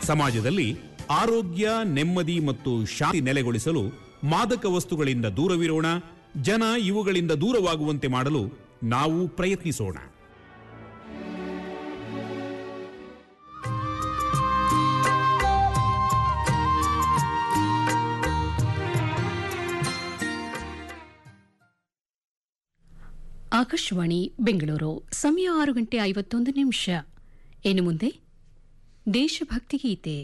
ಸಮಾಜದಲ್ಲಿ ಆರೋಗ್ಯ ನೆಮ್ಮದಿ ಮತ್ತು ಶಾಂತಿ ನೆಲೆಗೊಳಿಸಲು ಮಾದಕ ವಸ್ತುಗಳಿಂದ ದೂರವಿರೋಣ ಜನ ಇವುಗಳಿಂದ ದೂರವಾಗುವಂತೆ ಮಾಡಲು ನಾವು ಪ್ರಯತ್ನಿಸೋಣ ಆಕಾಶವಾಣಿ ಬೆಂಗಳೂರು ಸಮಯ ಆರು ಗಂಟೆ ಐವತ್ತೊಂದು ನಿಮಿಷ ಇನ್ನು ಮುಂದೆ ದೇಶಭಕ್ತಿ ಗೀತೆ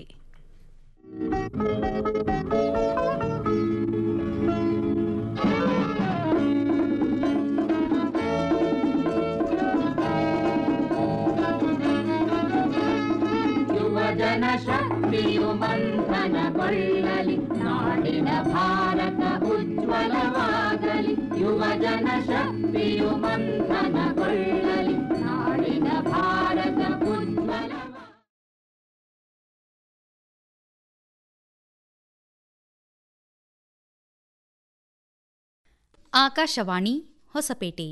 ಯುವಜನ ಶಕ್ತಿಯು ಮಂಥನಗೊಳ್ಳಲಿ ನಾಡಿನ ಭಾರತ ಉಜ್ವಲವಾಗಲಿ ಯುವಜನ ಶಕ್ತಿಯು ಮಂಥನಗೊಳ್ಳಲಿ ನಾಡಿನ ಭಾರತ ಉಜ್ವಲವಾಗಲಿ ಆಕಾಶವಾಣಿ ಹೊಸಪೇಟೆ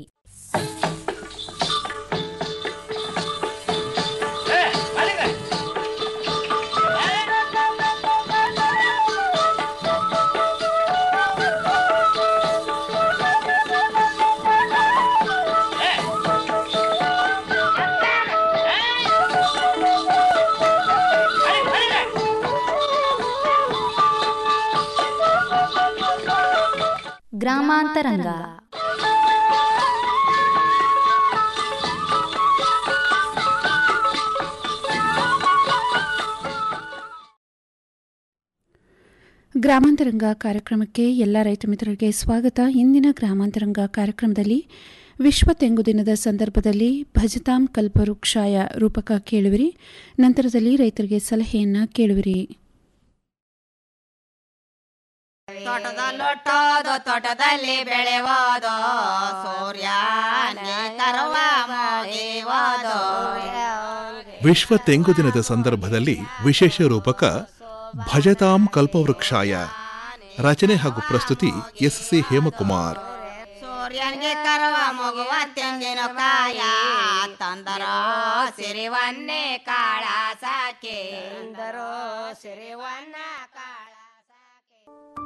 ಗ್ರಾಮಾಂತರಂಗ ಗ್ರಾಮಾಂತರಂಗ ಕಾರ್ಯಕ್ರಮಕ್ಕೆ ಎಲ್ಲ ರೈತ ಮಿತ್ರರಿಗೆ ಸ್ವಾಗತ ಇಂದಿನ ಗ್ರಾಮಾಂತರಂಗ ಕಾರ್ಯಕ್ರಮದಲ್ಲಿ ವಿಶ್ವ ತೆಂಗು ದಿನದ ಸಂದರ್ಭದಲ್ಲಿ ಭಜತಾಂ ಕಲ್ಪವೃಕ್ಷಾಯ ರೂಪಕ ಕೇಳುವಿರಿ ನಂತರದಲ್ಲಿ ರೈತರಿಗೆ ಸಲಹೆಯನ್ನ ಕೇಳುವಿರಿ ತೋಟದಲ್ಲೊಟ್ಟೋದು ತೋಟದಲ್ಲಿ ಬೆಳೆಯೋದು ಸೂರ್ಯನೇ ತರುವ ಮೋಗಿಯೋದು ವಿಶ್ವ ತೆಂಗು ದಿನದ ಸಂದರ್ಭದಲ್ಲಿ ವಿಶೇಷ ರೂಪಕ ಭಜತಾಂ ಕಲ್ಪವೃಕ್ಷಾಯ ರಚನೆ ಹಾಗೂ ಪ್ರಸ್ತುತಿ ಎಸ್ ಸಿ ಹೇಮಕುಮಾರ್ ಸೂರ್ಯನಿಗೆ ತರುವ ಮಗುವ ತೆಂಗಿನ ಕಾಯ ತಂದರೋ ಸಿರಿವನ್ನೇ ಕಾಳ ಸಾಕೆ ತಂದರೋ ಸಿರಿವನ್ನ ಕಾಳ ಸಾಕೆ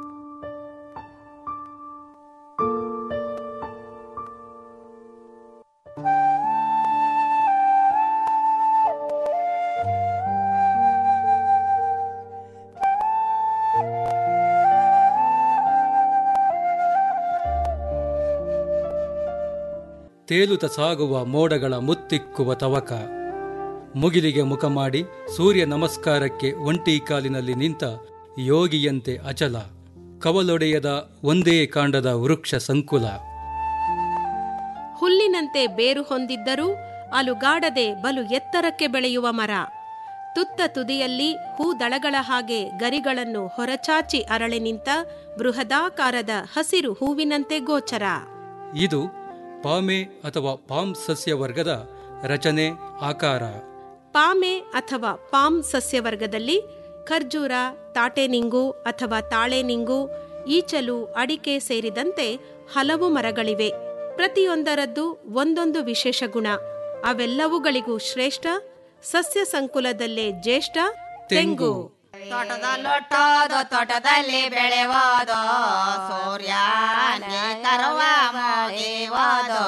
ತೇಲುತ ಸಾಗುವ ಮೋಡಗಳ ಮುತ್ತಿಕ್ಕುವ ತವಕ ಮುಗಿಲಿಗೆ ಮುಖ ಮಾಡಿ ಸೂರ್ಯ ನಮಸ್ಕಾರಕ್ಕೆ ಒಂಟಿ ಕಾಲಿನಲ್ಲಿ ನಿಂತ ಯೋಗಿಯಂತೆ ಅಚಲ ಕವಲೊಡೆಯದ ಒಂದೇ ಕಾಂಡದ ವೃಕ್ಷ ಸಂಕುಲ ಹುಲ್ಲಿನಂತೆ ಬೇರು ಹೊಂದಿದ್ದರೂ ಅಲುಗಾಡದೆ ಬಲು ಎತ್ತರಕ್ಕೆ ಬೆಳೆಯುವ ಮರ ತುತ್ತ ತುದಿಯಲ್ಲಿ ಹೂದಳಗಳ ಹಾಗೆ ಗರಿಗಳನ್ನು ಹೊರಚಾಚಿ ಅರಳೆ ನಿಂತ ಬೃಹದಾಕಾರದ ಹಸಿರು ಹೂವಿನಂತೆ ಗೋಚರ ಇದು ಪಾಮೆ ಅಥವಾ ಪಾಮ್ ಸಸ್ಯ ವರ್ಗದ ರಚನೆ ಆಕಾರ ಪಾಮೆ ಅಥವಾ ಪಾಮ್ ಸಸ್ಯವರ್ಗದಲ್ಲಿ ಖರ್ಜೂರ ತಾಟೆನಿಂಗು ಅಥವಾ ತಾಳೆನಿಂಗು ಈಚಲು ಅಡಿಕೆ ಸೇರಿದಂತೆ ಹಲವು ಮರಗಳಿವೆ ಪ್ರತಿಯೊಂದರದ್ದು ಒಂದೊಂದು ವಿಶೇಷ ಗುಣ ಅವೆಲ್ಲವುಗಳಿಗೂ ಶ್ರೇಷ್ಠ ಸಸ್ಯ ಸಂಕುಲದಲ್ಲೇ ಜ್ಯೇಷ್ಠ ತೆಂಗು ತೋಟದಲ್ಲೊಟ್ಟೋದು ತೋಟದಲ್ಲಿ ಬೆಳೆಯೋದು ಸೂರ್ಯನೇ ತರುವ ಮೋಗಿಯೋದು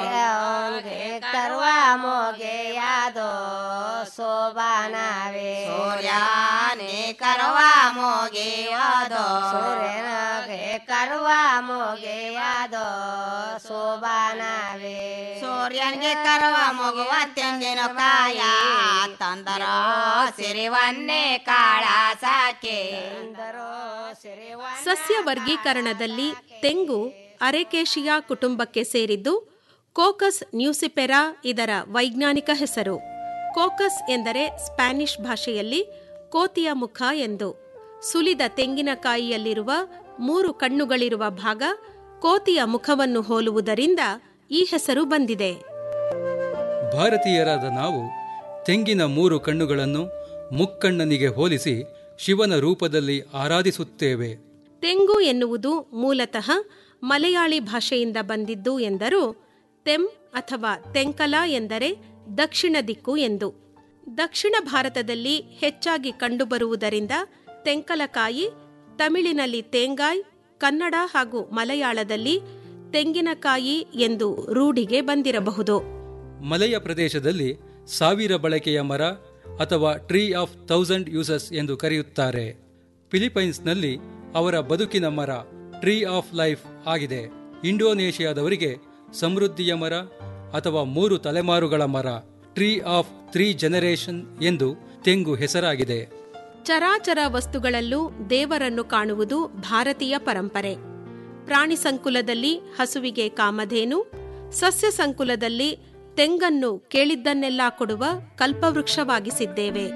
ತರುವ ಮೋಗೆಯಾದು ಶೋಭಾನವೇ ಸೂರ್ಯನೇ ಕರುವ ಮೋಗೆಯೋದು ಸೂರ್ಯನಿಗೆ ಕರುವ ಮೋಗೆಯಾದು ಶೋಭಾನವೇ ಸೂರ್ಯನಿಗೆ ಕರುವ ಮಗುವ ತೆಂಗಿನ ಕಾಯ ತಂದರೋ ಸಿರಿವನ್ನೇ ಕಾಳ ಸಾಕೆ ತಂದರೋ ಸಿರಿವನ್ನ ಸಸ್ಯ ವರ್ಗೀಕರಣದಲ್ಲಿ ತೆಂಗು ಅರೆಕೇಶಿಯಾ ಕುಟುಂಬಕ್ಕೆ ಸೇರಿದ್ದು ಕೋಕಸ್ ನ್ಯೂಸಿಪೆರಾ ಇದರ ವೈಜ್ಞಾನಿಕ ಹೆಸರು ಕೋಕಸ್ ಎಂದರೆ ಸ್ಪ್ಯಾನಿಷ್ ಭಾಷೆಯಲ್ಲಿ ಕೋತಿಯ ಮುಖ ಎಂದು ಸುಲಿದ ತೆಂಗಿನಕಾಯಿಯಲ್ಲಿರುವ ಮೂರು ಕಣ್ಣುಗಳಿರುವ ಭಾಗ ಕೋತಿಯ ಮುಖವನ್ನು ಹೋಲುವುದರಿಂದ ಈ ಹೆಸರು ಬಂದಿದೆ ಭಾರತೀಯರಾದ ನಾವು ತೆಂಗಿನ ಮೂರು ಕಣ್ಣುಗಳನ್ನು ಮುಕ್ಕಣ್ಣನಿಗೆ ಹೋಲಿಸಿ ಶಿವನ ರೂಪದಲ್ಲಿ ಆರಾಧಿಸುತ್ತೇವೆ ತೆಂಗು ಎನ್ನುವುದು ಮೂಲತಃ ಮಲಯಾಳಿ ಭಾಷೆಯಿಂದ ಬಂದಿದ್ದು ಎಂದರೂ ತೆಂ ಅಥವಾ ತೆಂಕಲ ಎಂದರೆ ದಕ್ಷಿಣ ದಿಕ್ಕು ಎಂದು ದಕ್ಷಿಣ ಭಾರತದಲ್ಲಿ ಹೆಚ್ಚಾಗಿ ಕಂಡುಬರುವುದರಿಂದ ತೆಂಕಲಕಾಯಿ ತಮಿಳಿನಲ್ಲಿ ತೇಂಗಾಯ್ ಕನ್ನಡ ಹಾಗೂ ಮಲಯಾಳದಲ್ಲಿ ತೆಂಗಿನಕಾಯಿ ಎಂದು ರೂಢಿಗೆ ಬಂದಿರಬಹುದು ಮಲೆಯ ಪ್ರದೇಶದಲ್ಲಿ ಸಾವಿರ ಬಳಕೆಯ ಮರ ಅಥವಾ ಟ್ರೀ ಆಫ್ ಥೌಸಂಡ್ ಯೂಸಸ್ ಎಂದು ಕರೆಯುತ್ತಾರೆ ಫಿಲಿಪೈನ್ಸ್ನಲ್ಲಿ ಅವರ ಬದುಕಿನ ಮರ ಟ್ರೀ ಆಫ್ ಲೈಫ್ ಆಗಿದೆ ಇಂಡೋನೇಷಿಯಾದವರಿಗೆ ಸಮೃದ್ಧಿಯ ಮರ ಅಥವಾ ಮೂರು ತಲೆಮಾರುಗಳ ಮರ ಟ್ರೀ ಆಫ್ ತ್ರೀ ಜನರೇಷನ್ ಎಂದು ತೆಂಗು ಹೆಸರಾಗಿದೆ ಚರಾಚರ ವಸ್ತುಗಳಲ್ಲೂ ದೇವರನ್ನು ಕಾಣುವುದು ಭಾರತೀಯ ಪರಂಪರೆ ಪ್ರಾಣಿ ಸಂಕುಲದಲ್ಲಿ ಹಸುವಿಗೆ ಕಾಮಧೇನು ಸಸ್ಯ ಸಂಕುಲದಲ್ಲಿ ತೆಂಗನ್ನು ಕೇಳಿದ್ದನ್ನೆಲ್ಲ ಕೊಡುವ ಕಲ್ಪವೃಕ್ಷವಾಗಿಸಿದ್ದೇವೆ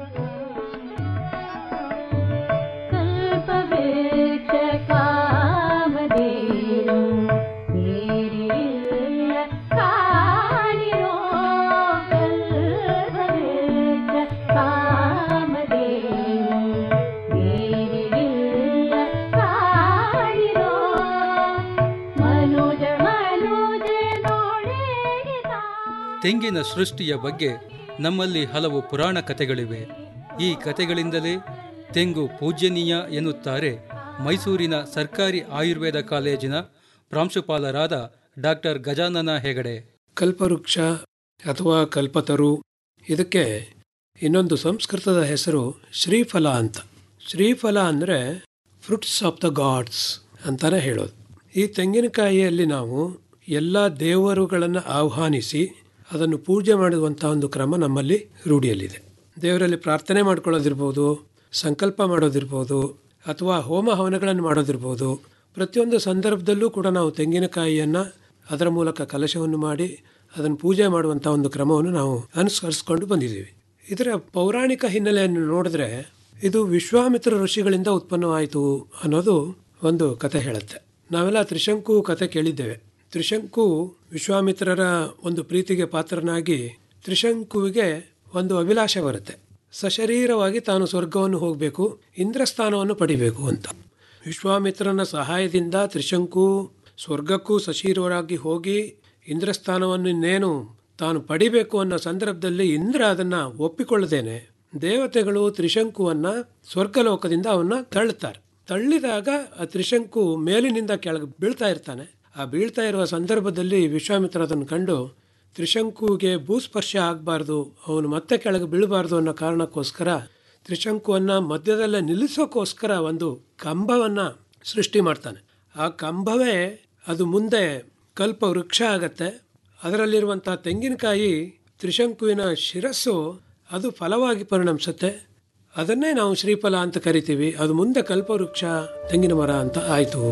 ತೆಂಗಿನ ಸೃಷ್ಟಿಯ ಬಗ್ಗೆ ನಮ್ಮಲ್ಲಿ ಹಲವು ಪುರಾಣ ಕಥೆಗಳಿವೆ ಈ ಕಥೆಗಳಿಂದಲೇ ತೆಂಗು ಪೂಜ್ಯನೀಯ ಎನ್ನುತ್ತಾರೆ ಮೈಸೂರಿನ ಸರ್ಕಾರಿ ಆಯುರ್ವೇದ ಕಾಲೇಜಿನ ಪ್ರಾಂಶುಪಾಲರಾದ ಡಾಕ್ಟರ್ ಗಜಾನನ ಹೆಗಡೆ ಕಲ್ಪವೃಕ್ಷ ಅಥವಾ ಕಲ್ಪತರು ಇದಕ್ಕೆ ಇನ್ನೊಂದು ಸಂಸ್ಕೃತದ ಹೆಸರು ಶ್ರೀಫಲ ಅಂತ ಶ್ರೀಫಲ ಅಂದರೆ ಫ್ರೂಟ್ಸ್ ಆಫ್ ದ ಗಾಡ್ಸ್ ಅಂತಾನೆ ಹೇಳೋದು ಈ ತೆಂಗಿನಕಾಯಿಯಲ್ಲಿ ನಾವು ಎಲ್ಲ ದೇವರುಗಳನ್ನು ಆಹ್ವಾನಿಸಿ ಅದನ್ನು ಪೂಜೆ ಮಾಡುವಂಥ ಒಂದು ಕ್ರಮ ನಮ್ಮಲ್ಲಿ ರೂಢಿಯಲ್ಲಿದೆ ದೇವರಲ್ಲಿ ಪ್ರಾರ್ಥನೆ ಮಾಡ್ಕೊಳ್ಳೋದಿರ್ಬೋದು ಸಂಕಲ್ಪ ಮಾಡೋದಿರ್ಬೋದು ಅಥವಾ ಹೋಮ ಹವನಗಳನ್ನು ಮಾಡೋದಿರ್ಬೋದು ಪ್ರತಿಯೊಂದು ಸಂದರ್ಭದಲ್ಲೂ ಕೂಡ ನಾವು ತೆಂಗಿನಕಾಯಿಯನ್ನು ಅದರ ಮೂಲಕ ಕಲಶವನ್ನು ಮಾಡಿ ಅದನ್ನು ಪೂಜೆ ಮಾಡುವಂಥ ಒಂದು ಕ್ರಮವನ್ನು ನಾವು ಅನುಸರಿಸ್ಕೊಂಡು ಬಂದಿದ್ದೀವಿ ಇದರ ಪೌರಾಣಿಕ ಹಿನ್ನೆಲೆಯನ್ನು ನೋಡಿದ್ರೆ ಇದು ವಿಶ್ವಾಮಿತ್ರ ಋಷಿಗಳಿಂದ ಉತ್ಪನ್ನವಾಯಿತು ಅನ್ನೋದು ಒಂದು ಕತೆ ಹೇಳುತ್ತೆ ನಾವೆಲ್ಲ ತ್ರಿಶಂಕು ಕತೆ ಕೇಳಿದ್ದೇವೆ ತ್ರಿಶಂಕು ವಿಶ್ವಾಮಿತ್ರರ ಒಂದು ಪ್ರೀತಿಗೆ ಪಾತ್ರನಾಗಿ ತ್ರಿಶಂಕುವಿಗೆ ಒಂದು ಅಭಿಲಾಷೆ ಬರುತ್ತೆ ಸಶರೀರವಾಗಿ ತಾನು ಸ್ವರ್ಗವನ್ನು ಹೋಗಬೇಕು ಇಂದ್ರಸ್ಥಾನವನ್ನು ಪಡಿಬೇಕು ಅಂತ ವಿಶ್ವಾಮಿತ್ರನ ಸಹಾಯದಿಂದ ತ್ರಿಶಂಕು ಸ್ವರ್ಗಕ್ಕೂ ಸಶೀರವಾಗಿ ಹೋಗಿ ಇಂದ್ರಸ್ಥಾನವನ್ನು ಇನ್ನೇನು ತಾನು ಪಡಿಬೇಕು ಅನ್ನೋ ಸಂದರ್ಭದಲ್ಲಿ ಇಂದ್ರ ಅದನ್ನ ಒಪ್ಪಿಕೊಳ್ಳದೇನೆ ದೇವತೆಗಳು ತ್ರಿಶಂಕುವನ್ನ ಸ್ವರ್ಗಲೋಕದಿಂದ ಅವನ್ನ ತಳ್ಳುತ್ತಾರೆ ತಳ್ಳಿದಾಗ ಆ ತ್ರಿಶಂಕು ಮೇಲಿನಿಂದ ಕೆಳಗೆ ಬೀಳ್ತಾ ಇರ್ತಾನೆ ಆ ಬೀಳ್ತಾ ಇರುವ ಸಂದರ್ಭದಲ್ಲಿ ವಿಶ್ವಾಮಿತ್ರ ಅದನ್ನು ಕಂಡು ತ್ರಿಶಂಕುಗೆ ಭೂಸ್ಪರ್ಶ ಆಗಬಾರ್ದು ಅವನು ಮತ್ತೆ ಕೆಳಗೆ ಬೀಳಬಾರ್ದು ಅನ್ನೋ ಕಾರಣಕ್ಕೋಸ್ಕರ ತ್ರಿಶಂಕುವನ್ನ ಮಧ್ಯದಲ್ಲೇ ನಿಲ್ಲಿಸೋಕ್ಕೋಸ್ಕರ ಒಂದು ಕಂಬವನ್ನ ಸೃಷ್ಟಿ ಮಾಡ್ತಾನೆ ಆ ಕಂಬವೇ ಅದು ಮುಂದೆ ಕಲ್ಪ ವೃಕ್ಷ ಆಗತ್ತೆ ಅದರಲ್ಲಿರುವಂಥ ತೆಂಗಿನಕಾಯಿ ತ್ರಿಶಂಕುವಿನ ಶಿರಸ್ಸು ಅದು ಫಲವಾಗಿ ಪರಿಣಮಿಸುತ್ತೆ ಅದನ್ನೇ ನಾವು ಶ್ರೀಫಲ ಅಂತ ಕರಿತೀವಿ ಅದು ಮುಂದೆ ಕಲ್ಪವೃಕ್ಷ ತೆಂಗಿನ ಮರ ಅಂತ ಆಯಿತು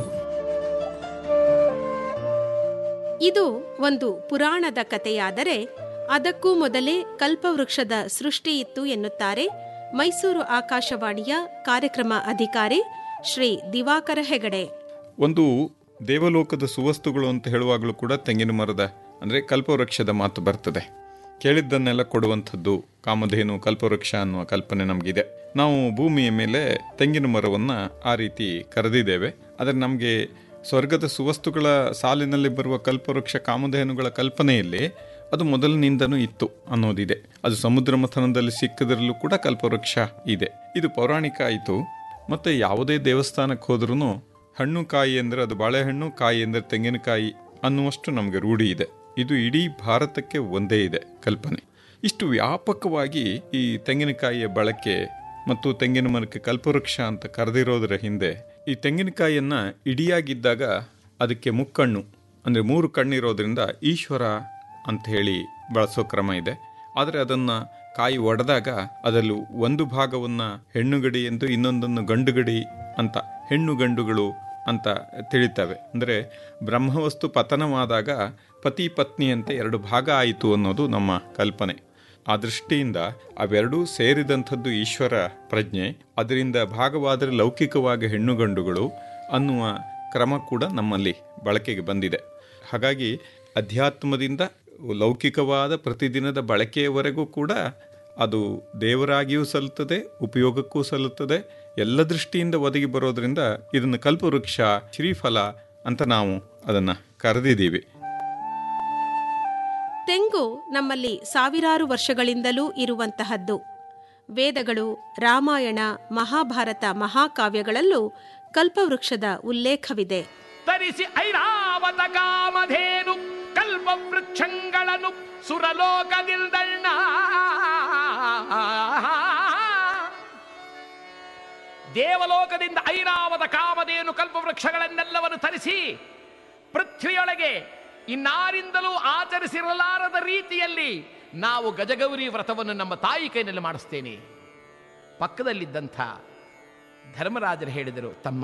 ಇದು ಒಂದು ಪುರಾಣದ ಕಥೆಯಾದರೆ ಅದಕ್ಕೂ ಮೊದಲೇ ಕಲ್ಪವೃಕ್ಷದ ಸೃಷ್ಟಿ ಇತ್ತು ಎನ್ನುತ್ತಾರೆ ಮೈಸೂರು ಆಕಾಶವಾಣಿಯ ಕಾರ್ಯಕ್ರಮ ಅಧಿಕಾರಿ ಶ್ರೀ ದಿವಾಕರ ಹೆಗಡೆ ಒಂದು ದೇವಲೋಕದ ಸುವಸ್ತುಗಳು ಅಂತ ಹೇಳುವಾಗಲೂ ಕೂಡ ತೆಂಗಿನ ಮರದ ಅಂದರೆ ಕಲ್ಪವೃಕ್ಷದ ಮಾತು ಬರ್ತದೆ ಕೇಳಿದ್ದನ್ನೆಲ್ಲ ಕೊಡುವಂಥದ್ದು ಕಾಮಧೇನು ಕಲ್ಪವೃಕ್ಷ ಅನ್ನುವ ಕಲ್ಪನೆ ನಮಗಿದೆ ನಾವು ಭೂಮಿಯ ಮೇಲೆ ತೆಂಗಿನ ಮರವನ್ನು ಆ ರೀತಿ ಕರೆದಿದ್ದೇವೆ ಆದರೆ ನಮಗೆ ಸ್ವರ್ಗದ ಸುವಸ್ತುಗಳ ಸಾಲಿನಲ್ಲಿ ಬರುವ ಕಲ್ಪವೃಕ್ಷ ಕಾಮಧೇನುಗಳ ಕಲ್ಪನೆಯಲ್ಲಿ ಅದು ಮೊದಲಿನಿಂದನೂ ಇತ್ತು ಅನ್ನೋದಿದೆ ಅದು ಸಮುದ್ರ ಮಥನದಲ್ಲಿ ಸಿಕ್ಕದರಲ್ಲೂ ಕೂಡ ಕಲ್ಪವೃಕ್ಷ ಇದೆ ಇದು ಪೌರಾಣಿಕ ಆಯಿತು ಮತ್ತು ಯಾವುದೇ ದೇವಸ್ಥಾನಕ್ಕೆ ಹೋದ್ರೂ ಹಣ್ಣು ಕಾಯಿ ಅಂದರೆ ಅದು ಬಾಳೆಹಣ್ಣು ಕಾಯಿ ಅಂದರೆ ತೆಂಗಿನಕಾಯಿ ಅನ್ನುವಷ್ಟು ನಮಗೆ ರೂಢಿ ಇದೆ ಇದು ಇಡೀ ಭಾರತಕ್ಕೆ ಒಂದೇ ಇದೆ ಕಲ್ಪನೆ ಇಷ್ಟು ವ್ಯಾಪಕವಾಗಿ ಈ ತೆಂಗಿನಕಾಯಿಯ ಬಳಕೆ ಮತ್ತು ತೆಂಗಿನ ಮರಕ್ಕೆ ಕಲ್ಪವೃಕ್ಷ ಅಂತ ಕರೆದಿರೋದರ ಹಿಂದೆ ಈ ತೆಂಗಿನಕಾಯಿಯನ್ನ ಇಡಿಯಾಗಿದ್ದಾಗ ಅದಕ್ಕೆ ಮುಕ್ಕಣ್ಣು ಅಂದರೆ ಮೂರು ಕಣ್ಣಿರೋದ್ರಿಂದ ಈಶ್ವರ ಅಂತ ಹೇಳಿ ಬಳಸೋ ಕ್ರಮ ಇದೆ ಆದರೆ ಅದನ್ನು ಕಾಯಿ ಒಡೆದಾಗ ಅದರಲ್ಲಿ ಒಂದು ಭಾಗವನ್ನು ಹೆಣ್ಣುಗಡಿ ಎಂದು ಇನ್ನೊಂದನ್ನು ಗಂಡುಗಡಿ ಅಂತ ಹೆಣ್ಣು ಗಂಡುಗಳು ಅಂತ ತಿಳಿತವೆ ಅಂದರೆ ಬ್ರಹ್ಮವಸ್ತು ಪತನವಾದಾಗ ಪತಿ ಪತ್ನಿಯಂತೆ ಎರಡು ಭಾಗ ಆಯಿತು ಅನ್ನೋದು ನಮ್ಮ ಕಲ್ಪನೆ ಆ ದೃಷ್ಟಿಯಿಂದ ಅವೆರಡೂ ಸೇರಿದಂಥದ್ದು ಈಶ್ವರ ಪ್ರಜ್ಞೆ ಅದರಿಂದ ಭಾಗವಾದರೆ ಲೌಕಿಕವಾಗಿ ಹೆಣ್ಣು ಗಂಡುಗಳು ಅನ್ನುವ ಕ್ರಮ ಕೂಡ ನಮ್ಮಲ್ಲಿ ಬಳಕೆಗೆ ಬಂದಿದೆ ಹಾಗಾಗಿ ಅಧ್ಯಾತ್ಮದಿಂದ ಲೌಕಿಕವಾದ ಪ್ರತಿದಿನದ ಬಳಕೆಯವರೆಗೂ ಕೂಡ ಅದು ದೇವರಾಗಿಯೂ ಸಲ್ಲುತ್ತದೆ ಉಪಯೋಗಕ್ಕೂ ಸಲ್ಲುತ್ತದೆ ಎಲ್ಲ ದೃಷ್ಟಿಯಿಂದ ಒದಗಿ ಬರೋದ್ರಿಂದ ಇದನ್ನು ಕಲ್ಪವೃಕ್ಷ ಶ್ರೀಫಲ ಅಂತ ನಾವು ಅದನ್ನು ಕರೆದಿದ್ದೀವಿ ತೆಂಗು ನಮ್ಮಲ್ಲಿ ಸಾವಿರಾರು ವರ್ಷಗಳಿಂದಲೂ ಇರುವಂತಹದ್ದು ವೇದಗಳು ರಾಮಾಯಣ ಮಹಾಭಾರತ ಮಹಾಕಾವ್ಯಗಳಲ್ಲೂ ಕಲ್ಪವೃಕ್ಷದ ಉಲ್ಲೇಖವಿದೆ ತರಿಸಿ ಐರಾವತ ಕಾಮಧೇನು ಕಲ್ಪ ವೃಕ್ಷಗಳನ್ನು ಸುರಲೋಕದಿಲ್ದಣ್ಣ ದೇವಲೋಕದಿಂದ ಐರಾವತ ಕಾಮಧೇನು ಕಲ್ಪವೃಕ್ಷಗಳನ್ನೆಲ್ಲವನ್ನು ತರಿಸಿ ಪೃಥ್ವಿಯೊಳಗೆ ಇನ್ನಾರಿಂದಲೂ ಆಚರಿಸಿರಲಾರದ ರೀತಿಯಲ್ಲಿ ನಾವು ಗಜಗೌರಿ ವ್ರತವನ್ನು ನಮ್ಮ ತಾಯಿ ಕೈನಲ್ಲಿ ಮಾಡಿಸ್ತೇನೆ ಪಕ್ಕದಲ್ಲಿದ್ದಂಥ ಧರ್ಮರಾಜರು ಹೇಳಿದರು ತಮ್ಮ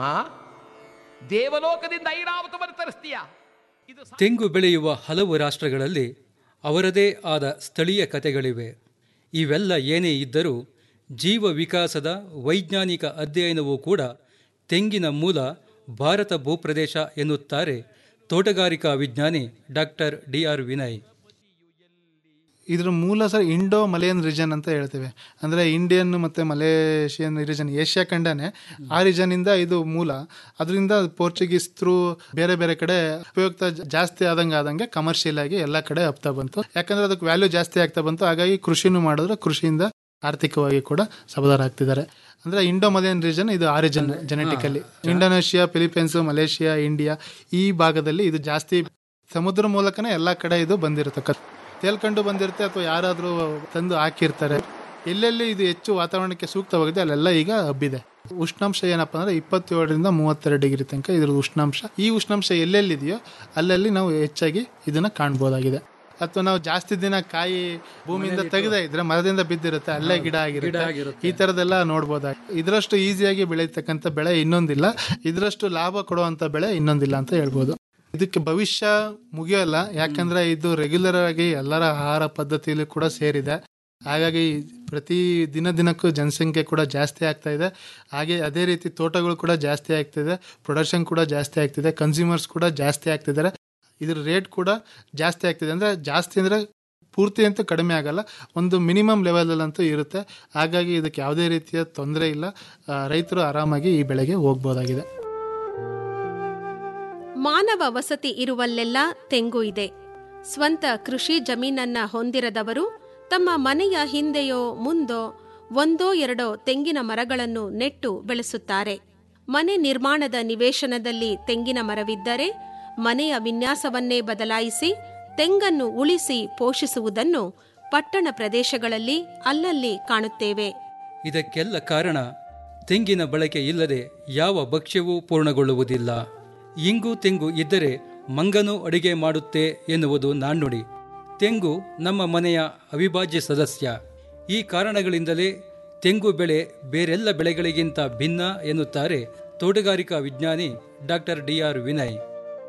ದೇವಲೋಕದಿಂದ ಐರಾವತವನ್ನು ತರಿಸ್ತೀಯ ಇದು ತೆಂಗು ಬೆಳೆಯುವ ಹಲವು ರಾಷ್ಟ್ರಗಳಲ್ಲಿ ಅವರದೇ ಆದ ಸ್ಥಳೀಯ ಕಥೆಗಳಿವೆ ಇವೆಲ್ಲ ಏನೇ ಇದ್ದರೂ ಜೀವ ವಿಕಾಸದ ವೈಜ್ಞಾನಿಕ ಅಧ್ಯಯನವೂ ಕೂಡ ತೆಂಗಿನ ಮೂಲ ಭಾರತ ಭೂಪ್ರದೇಶ ಎನ್ನುತ್ತಾರೆ ತೋಟಗಾರಿಕಾ ವಿಜ್ಞಾನಿ ಡಾಕ್ಟರ್ ಡಿ ಆರ್ ವಿನಯ್ ಇದ್ರ ಮೂಲ ಸರ್ ಇಂಡೋ ಮಲೇನ್ ರೀಜನ್ ಅಂತ ಹೇಳ್ತೇವೆ ಅಂದರೆ ಇಂಡಿಯನ್ ಮತ್ತು ಮಲೇಷಿಯನ್ ರೀಜನ್ ಏಷ್ಯಾ ಖಂಡನೇ ಆ ರೀಜನಿಂದ ಇದು ಮೂಲ ಅದರಿಂದ ಪೋರ್ಚುಗೀಸ್ ಥ್ರೂ ಬೇರೆ ಬೇರೆ ಕಡೆ ಉಪಯುಕ್ತ ಜಾಸ್ತಿ ಆದಂಗೆ ಆದಂಗೆ ಕಮರ್ಷಿಯಲ್ ಆಗಿ ಎಲ್ಲ ಕಡೆ ಹಬ್ತಾ ಬಂತು ಯಾಕಂದ್ರೆ ಅದಕ್ಕೆ ವ್ಯಾಲ್ಯೂ ಜಾಸ್ತಿ ಆಗ್ತಾ ಬಂತು ಹಾಗಾಗಿ ಕೃಷಿನೂ ಮಾಡಿದ್ರೆ ಕೃಷಿಯಿಂದ ಆರ್ಥಿಕವಾಗಿ ಕೂಡ ಸಬಲರಾಗ್ತಿದ್ದಾರೆ ಅಂದರೆ ಇಂಡೋ ಮಲೇನ್ ರೀಜನ್ ಇದು origin genetically Indonesia Philippines Malaysia India ಈ ಭಾಗದಲ್ಲಿ ಇದು ಜಾಸ್ತಿ ಸಮುದ್ರ ಮೂಲಕನೇ ಎಲ್ಲ ಕಡೆ ಇದು ಬಂದಿರತಕ್ಕ ತೇಲ್ಕೊಂಡು ಬಂದಿರುತ್ತೆ ಅಥವಾ ಯಾರಾದರೂ ತಂದು ಹಾಕಿರ್ತಾರೆ ಎಲ್ಲೆಲ್ಲಿ ಇದು ಹೆಚ್ಚು ವಾತಾವರಣಕ್ಕೆ ಸೂಕ್ತವಾಗಿದೆ ಅಲ್ಲೆಲ್ಲ ಈಗ ಹಬ್ಬಿದೆ ಉಷ್ಣಾಂಶ ಏನಪ್ಪ ಅಂದ್ರೆ ಇಪ್ಪತ್ತೇಳರಿಂದ ಮೂವತ್ತೆರಡು ಡಿಗ್ರಿ ತನಕ ಇದ್ರ ಉಷ್ಣಾಂಶ ಈ ಉಷ್ಣಾಂಶ ಎಲ್ಲೆಲ್ಲಿದೆಯೋ ಅಲ್ಲಲ್ಲಿ ನಾವು ಹೆಚ್ಚಾಗಿ ಇದನ್ನ ಕಾಣ್ಬೋದಾಗಿದೆ ಅಥವಾ ನಾವು ಜಾಸ್ತಿ ದಿನ ಕಾಯಿ ಭೂಮಿಯಿಂದ ತೆಗೆದೇ ಇದ್ರೆ ಮರದಿಂದ ಬಿದ್ದಿರುತ್ತೆ ಅಲ್ಲೇ ಗಿಡ ಆಗಿರುತ್ತೆ ಈ ತರದೆಲ್ಲ ನೋಡ್ಬೋದಾಗಿ ಇದರಷ್ಟು ಈಸಿಯಾಗಿ ಬೆಳೀತಕ್ಕಂಥ ಬೆಳೆ ಇನ್ನೊಂದಿಲ್ಲ ಇದರಷ್ಟು ಲಾಭ ಕೊಡುವಂತ ಬೆಳೆ ಇನ್ನೊಂದಿಲ್ಲ ಅಂತ ಹೇಳ್ಬೋದು ಇದಕ್ಕೆ ಭವಿಷ್ಯ ಮುಗಿಯೋಲ್ಲ ಯಾಕಂದ್ರೆ ಇದು ರೆಗ್ಯುಲರ್ ಆಗಿ ಎಲ್ಲರ ಆಹಾರ ಪದ್ಧತಿಯಲ್ಲಿ ಕೂಡ ಸೇರಿದೆ ಹಾಗಾಗಿ ಪ್ರತಿ ದಿನ ದಿನಕ್ಕೂ ಜನಸಂಖ್ಯೆ ಕೂಡ ಜಾಸ್ತಿ ಆಗ್ತಾ ಇದೆ ಹಾಗೆ ಅದೇ ರೀತಿ ತೋಟಗಳು ಕೂಡ ಜಾಸ್ತಿ ಆಗ್ತಿದೆ ಪ್ರೊಡಕ್ಷನ್ ಕೂಡ ಜಾಸ್ತಿ ಆಗ್ತಿದೆ ಕನ್ಸ್ಯೂಮರ್ಸ್ ಕೂಡ ಜಾಸ್ತಿ ಆಗ್ತಿದ್ದಾರೆ ಇದ್ರ ರೇಟ್ ಕೂಡ ಜಾಸ್ತಿ ಆಗ್ತಿದೆ ಅಂದ್ರೆ ಜಾಸ್ತಿ ಅಂದ್ರೆ ಪೂರ್ತಿ ಅಂತೂ ಕಡಿಮೆ ಆಗಲ್ಲ ಒಂದು ಮಿನಿಮಮ್ ಲೆವೆಲಲ್ಲಂತೂ ಇರುತ್ತೆ ಹಾಗಾಗಿ ಇದಕ್ಕೆ ಯಾವುದೇ ರೀತಿಯ ತೊಂದರೆ ಇಲ್ಲ ಆ, ರೈತರು ಆರಾಮಾಗಿ ಈ ಬೆಳೆಗೆ ಹೋಗ್ಬೋದಾಗಿದೆ ಮಾನವ ವಸತಿ ಇರುವಲ್ಲೆಲ್ಲ ತೆಂಗು ಇದೆ ಸ್ವಂತ ಕೃಷಿ ಜಮೀನನ್ನ ಹೊಂದಿರದವರು ತಮ್ಮ ಮನೆಯ ಹಿಂದೆಯೋ ಮುಂದೋ ಒಂದೋ ಎರಡೋ ತೆಂಗಿನ ಮರಗಳನ್ನು ನೆಟ್ಟು ಬೆಳೆಸುತ್ತಾರೆ ಮನೆ ನಿರ್ಮಾಣದ ನಿವೇಶನದಲ್ಲಿ ತೆಂಗಿನ ಮರವಿದ್ದರೆ ಮನೆಯ ವಿನ್ಯಾಸವನ್ನೇ ಬದಲಾಯಿಸಿ ತೆಂಗನ್ನು ಉಳಿಸಿ ಪೋಷಿಸುವುದನ್ನು ಪಟ್ಟಣ ಪ್ರದೇಶಗಳಲ್ಲಿ ಅಲ್ಲಲ್ಲಿ ಕಾಣುತ್ತೇವೆ ಇದಕ್ಕೆಲ್ಲ ಕಾರಣ ತೆಂಗಿನ ಬಳಕೆ ಇಲ್ಲದೆ ಯಾವ ಭಕ್ಷ್ಯವೂ ಪೂರ್ಣಗೊಳ್ಳುವುದಿಲ್ಲ ಇಂಗು ತೆಂಗು ಇದ್ದರೆ ಮಂಗನು ಅಡಿಗೆ ಮಾಡುತ್ತೆ ಎನ್ನುವುದು ನಾಣ್ಣುಡಿ ತೆಂಗು ನಮ್ಮ ಮನೆಯ ಅವಿಭಾಜ್ಯ ಸದಸ್ಯ ಈ ಕಾರಣಗಳಿಂದಲೇ ತೆಂಗು ಬೆಳೆ ಬೇರೆಲ್ಲ ಬೆಳೆಗಳಿಗಿಂತ ಭಿನ್ನ ಎನ್ನುತ್ತಾರೆ ತೋಟಗಾರಿಕಾ ವಿಜ್ಞಾನಿ ಡಾಕ್ಟರ್ ಡಿ ಆರ್ ವಿನಯ್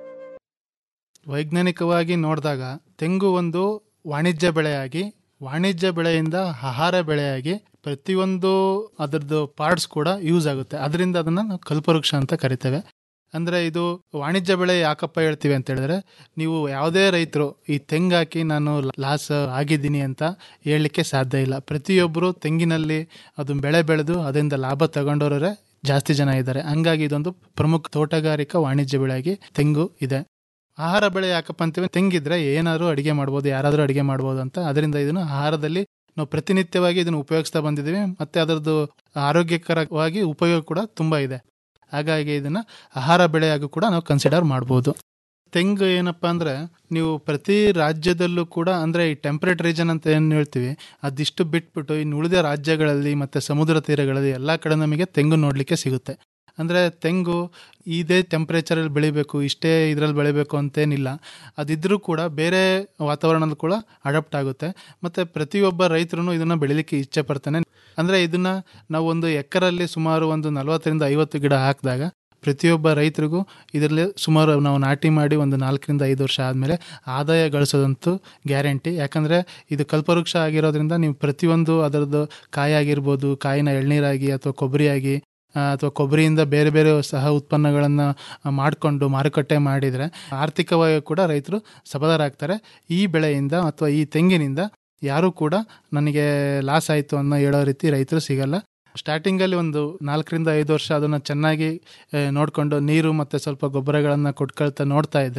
ವೈಜ್ಞಾನಿಕವಾಗಿ ನೋಡಿದಾಗ ತೆಂಗು ಒಂದು ವಾಣಿಜ್ಯ ಬೆಳೆಯಾಗಿ ವಾಣಿಜ್ಯ ಬೆಳೆಯಿಂದ ಆಹಾರ ಬೆಳೆಯಾಗಿ ಪ್ರತಿಯೊಂದು ಅದರದ್ದು ಪಾರ್ಟ್ಸ್ ಕೂಡ ಯೂಸ್ ಆಗುತ್ತೆ ಅದರಿಂದ ಅದನ್ನ ನಾವು ಕಲ್ಪವೃಕ್ಷ ಅಂತ ಕರಿತೇವೆ ಅಂದ್ರೆ ಇದು ವಾಣಿಜ್ಯ ಬೆಳೆ ಯಾಕಪ್ಪ ಹೇಳ್ತೀವಿ ಅಂತ ಹೇಳಿದ್ರೆ ನೀವು ಯಾವುದೇ ರೈತರು ಈ ತೆಂಗು ಹಾಕಿ ನಾನು ಲಾಸ್ ಆಗಿದ್ದೀನಿ ಅಂತ ಹೇಳಲಿಕ್ಕೆ ಸಾಧ್ಯ ಇಲ್ಲ ಪ್ರತಿಯೊಬ್ಬರು ತೆಂಗಿನಲ್ಲಿ ಅದು ಬೆಳೆ ಬೆಳೆದು ಅದರಿಂದ ಲಾಭ ತಗೊಂಡವರೇ ಜಾಸ್ತಿ ಜನ ಇದ್ದಾರೆ ಹಂಗಾಗಿ ಇದೊಂದು ಪ್ರಮುಖ ತೋಟಗಾರಿಕಾ ವಾಣಿಜ್ಯ ಬೆಳೆಯಾಗಿ ತೆಂಗು ಇದೆ ಆಹಾರ ಬೆಳೆ ಯಾಕಪ್ಪ ಅಂತೀವಿ ತೆಂಗಿದ್ರೆ ಏನಾದರೂ ಅಡಿಗೆ ಮಾಡ್ಬೋದು ಯಾರಾದರೂ ಅಡಿಗೆ ಮಾಡ್ಬೋದು ಅಂತ ಅದರಿಂದ ಇದನ್ನು ಆಹಾರದಲ್ಲಿ ನಾವು ಪ್ರತಿನಿತ್ಯವಾಗಿ ಇದನ್ನು ಉಪಯೋಗಿಸ್ತಾ ಬಂದಿದ್ದೀವಿ ಮತ್ತೆ ಅದರದ್ದು ಆರೋಗ್ಯಕರವಾಗಿ ಉಪಯೋಗ ಕೂಡ ತುಂಬಾ ಇದೆ ಹಾಗಾಗಿ ಇದನ್ನ ಆಹಾರ ಬೆಳೆಯಾಗಿ ಕೂಡ ನಾವು ಕನ್ಸಿಡರ್ ಮಾಡ್ಬೋದು ತೆಂಗು ಏನಪ್ಪ ಅಂದ್ರೆ ನೀವು ಪ್ರತಿ ರಾಜ್ಯದಲ್ಲೂ ಕೂಡ ಅಂದ್ರೆ ಈ ಟೆಂಪರೇಟ್ ರೀಜನ್ ಅಂತ ಏನು ಹೇಳ್ತೀವಿ ಅದಿಷ್ಟು ಬಿಟ್ಬಿಟ್ಟು ಇನ್ನು ಉಳಿದ ರಾಜ್ಯಗಳಲ್ಲಿ ಮತ್ತೆ ಸಮುದ್ರ ತೀರಗಳಲ್ಲಿ ಎಲ್ಲ ಕಡೆ ನಮಗೆ ತೆಂಗು ನೋಡಲಿಕ್ಕೆ ಸಿಗುತ್ತೆ ಅಂದರೆ ತೆಂಗು ಇದೇ ಟೆಂಪ್ರೇಚರಲ್ಲಿ ಬೆಳಿಬೇಕು ಇಷ್ಟೇ ಇದರಲ್ಲಿ ಬೆಳಿಬೇಕು ಅಂತೇನಿಲ್ಲ ಅದಿದ್ರೂ ಕೂಡ ಬೇರೆ ವಾತಾವರಣದಲ್ಲಿ ಕೂಡ ಅಡಾಪ್ಟ್ ಆಗುತ್ತೆ ಮತ್ತು ಪ್ರತಿಯೊಬ್ಬ ರೈತರು ಇದನ್ನು ಬೆಳಿಲಿಕ್ಕೆ ಇಚ್ಛೆ ಪಡ್ತಾನೆ ಅಂದರೆ ಇದನ್ನು ನಾವು ಒಂದು ಎಕರಲ್ಲಿ ಸುಮಾರು ಒಂದು ನಲವತ್ತರಿಂದ ಐವತ್ತು ಗಿಡ ಹಾಕಿದಾಗ ಪ್ರತಿಯೊಬ್ಬ ರೈತರಿಗೂ ಇದರಲ್ಲಿ ಸುಮಾರು ನಾವು ನಾಟಿ ಮಾಡಿ ಒಂದು ನಾಲ್ಕರಿಂದ ಐದು ವರ್ಷ ಆದಮೇಲೆ ಆದಾಯ ಗಳಿಸೋದಂತೂ ಗ್ಯಾರಂಟಿ ಯಾಕಂದರೆ ಇದು ಕಲ್ಪವೃಕ್ಷ ಆಗಿರೋದ್ರಿಂದ ನೀವು ಪ್ರತಿಯೊಂದು ಅದರದ್ದು ಕಾಯಾಗಿರ್ಬೋದು ಕಾಯಿನ ಎಳ್ನೀರಾಗಿ ಅಥವಾ ಕೊಬ್ಬರಿಯಾಗಿ ಅಥವಾ ಕೊಬ್ಬರಿಯಿಂದ ಬೇರೆ ಬೇರೆ ಸಹ ಉತ್ಪನ್ನಗಳನ್ನು ಮಾಡಿಕೊಂಡು ಮಾರುಕಟ್ಟೆ ಮಾಡಿದರೆ ಆರ್ಥಿಕವಾಗಿ ಕೂಡ ರೈತರು ಸಬಲರಾಗ್ತಾರೆ ಈ ಬೆಳೆಯಿಂದ ಅಥವಾ ಈ ತೆಂಗಿನಿಂದ ಯಾರೂ ಕೂಡ ನನಗೆ ಲಾಸ್ ಆಯಿತು ಅನ್ನೋ ಹೇಳೋ ರೀತಿ ರೈತರು ಸಿಗಲ್ಲ ಸ್ಟಾರ್ಟಿಂಗಲ್ಲಿ ಒಂದು ನಾಲ್ಕರಿಂದ ಐದು ವರ್ಷ ಅದನ್ನು ಚೆನ್ನಾಗಿ ನೋಡಿಕೊಂಡು ನೀರು ಮತ್ತು ಸ್ವಲ್ಪ ಗೊಬ್ಬರಗಳನ್ನು ಕೊಟ್ಕೊಳ್ತಾ ನೋಡ್ತಾ ಇದ್ದರೆ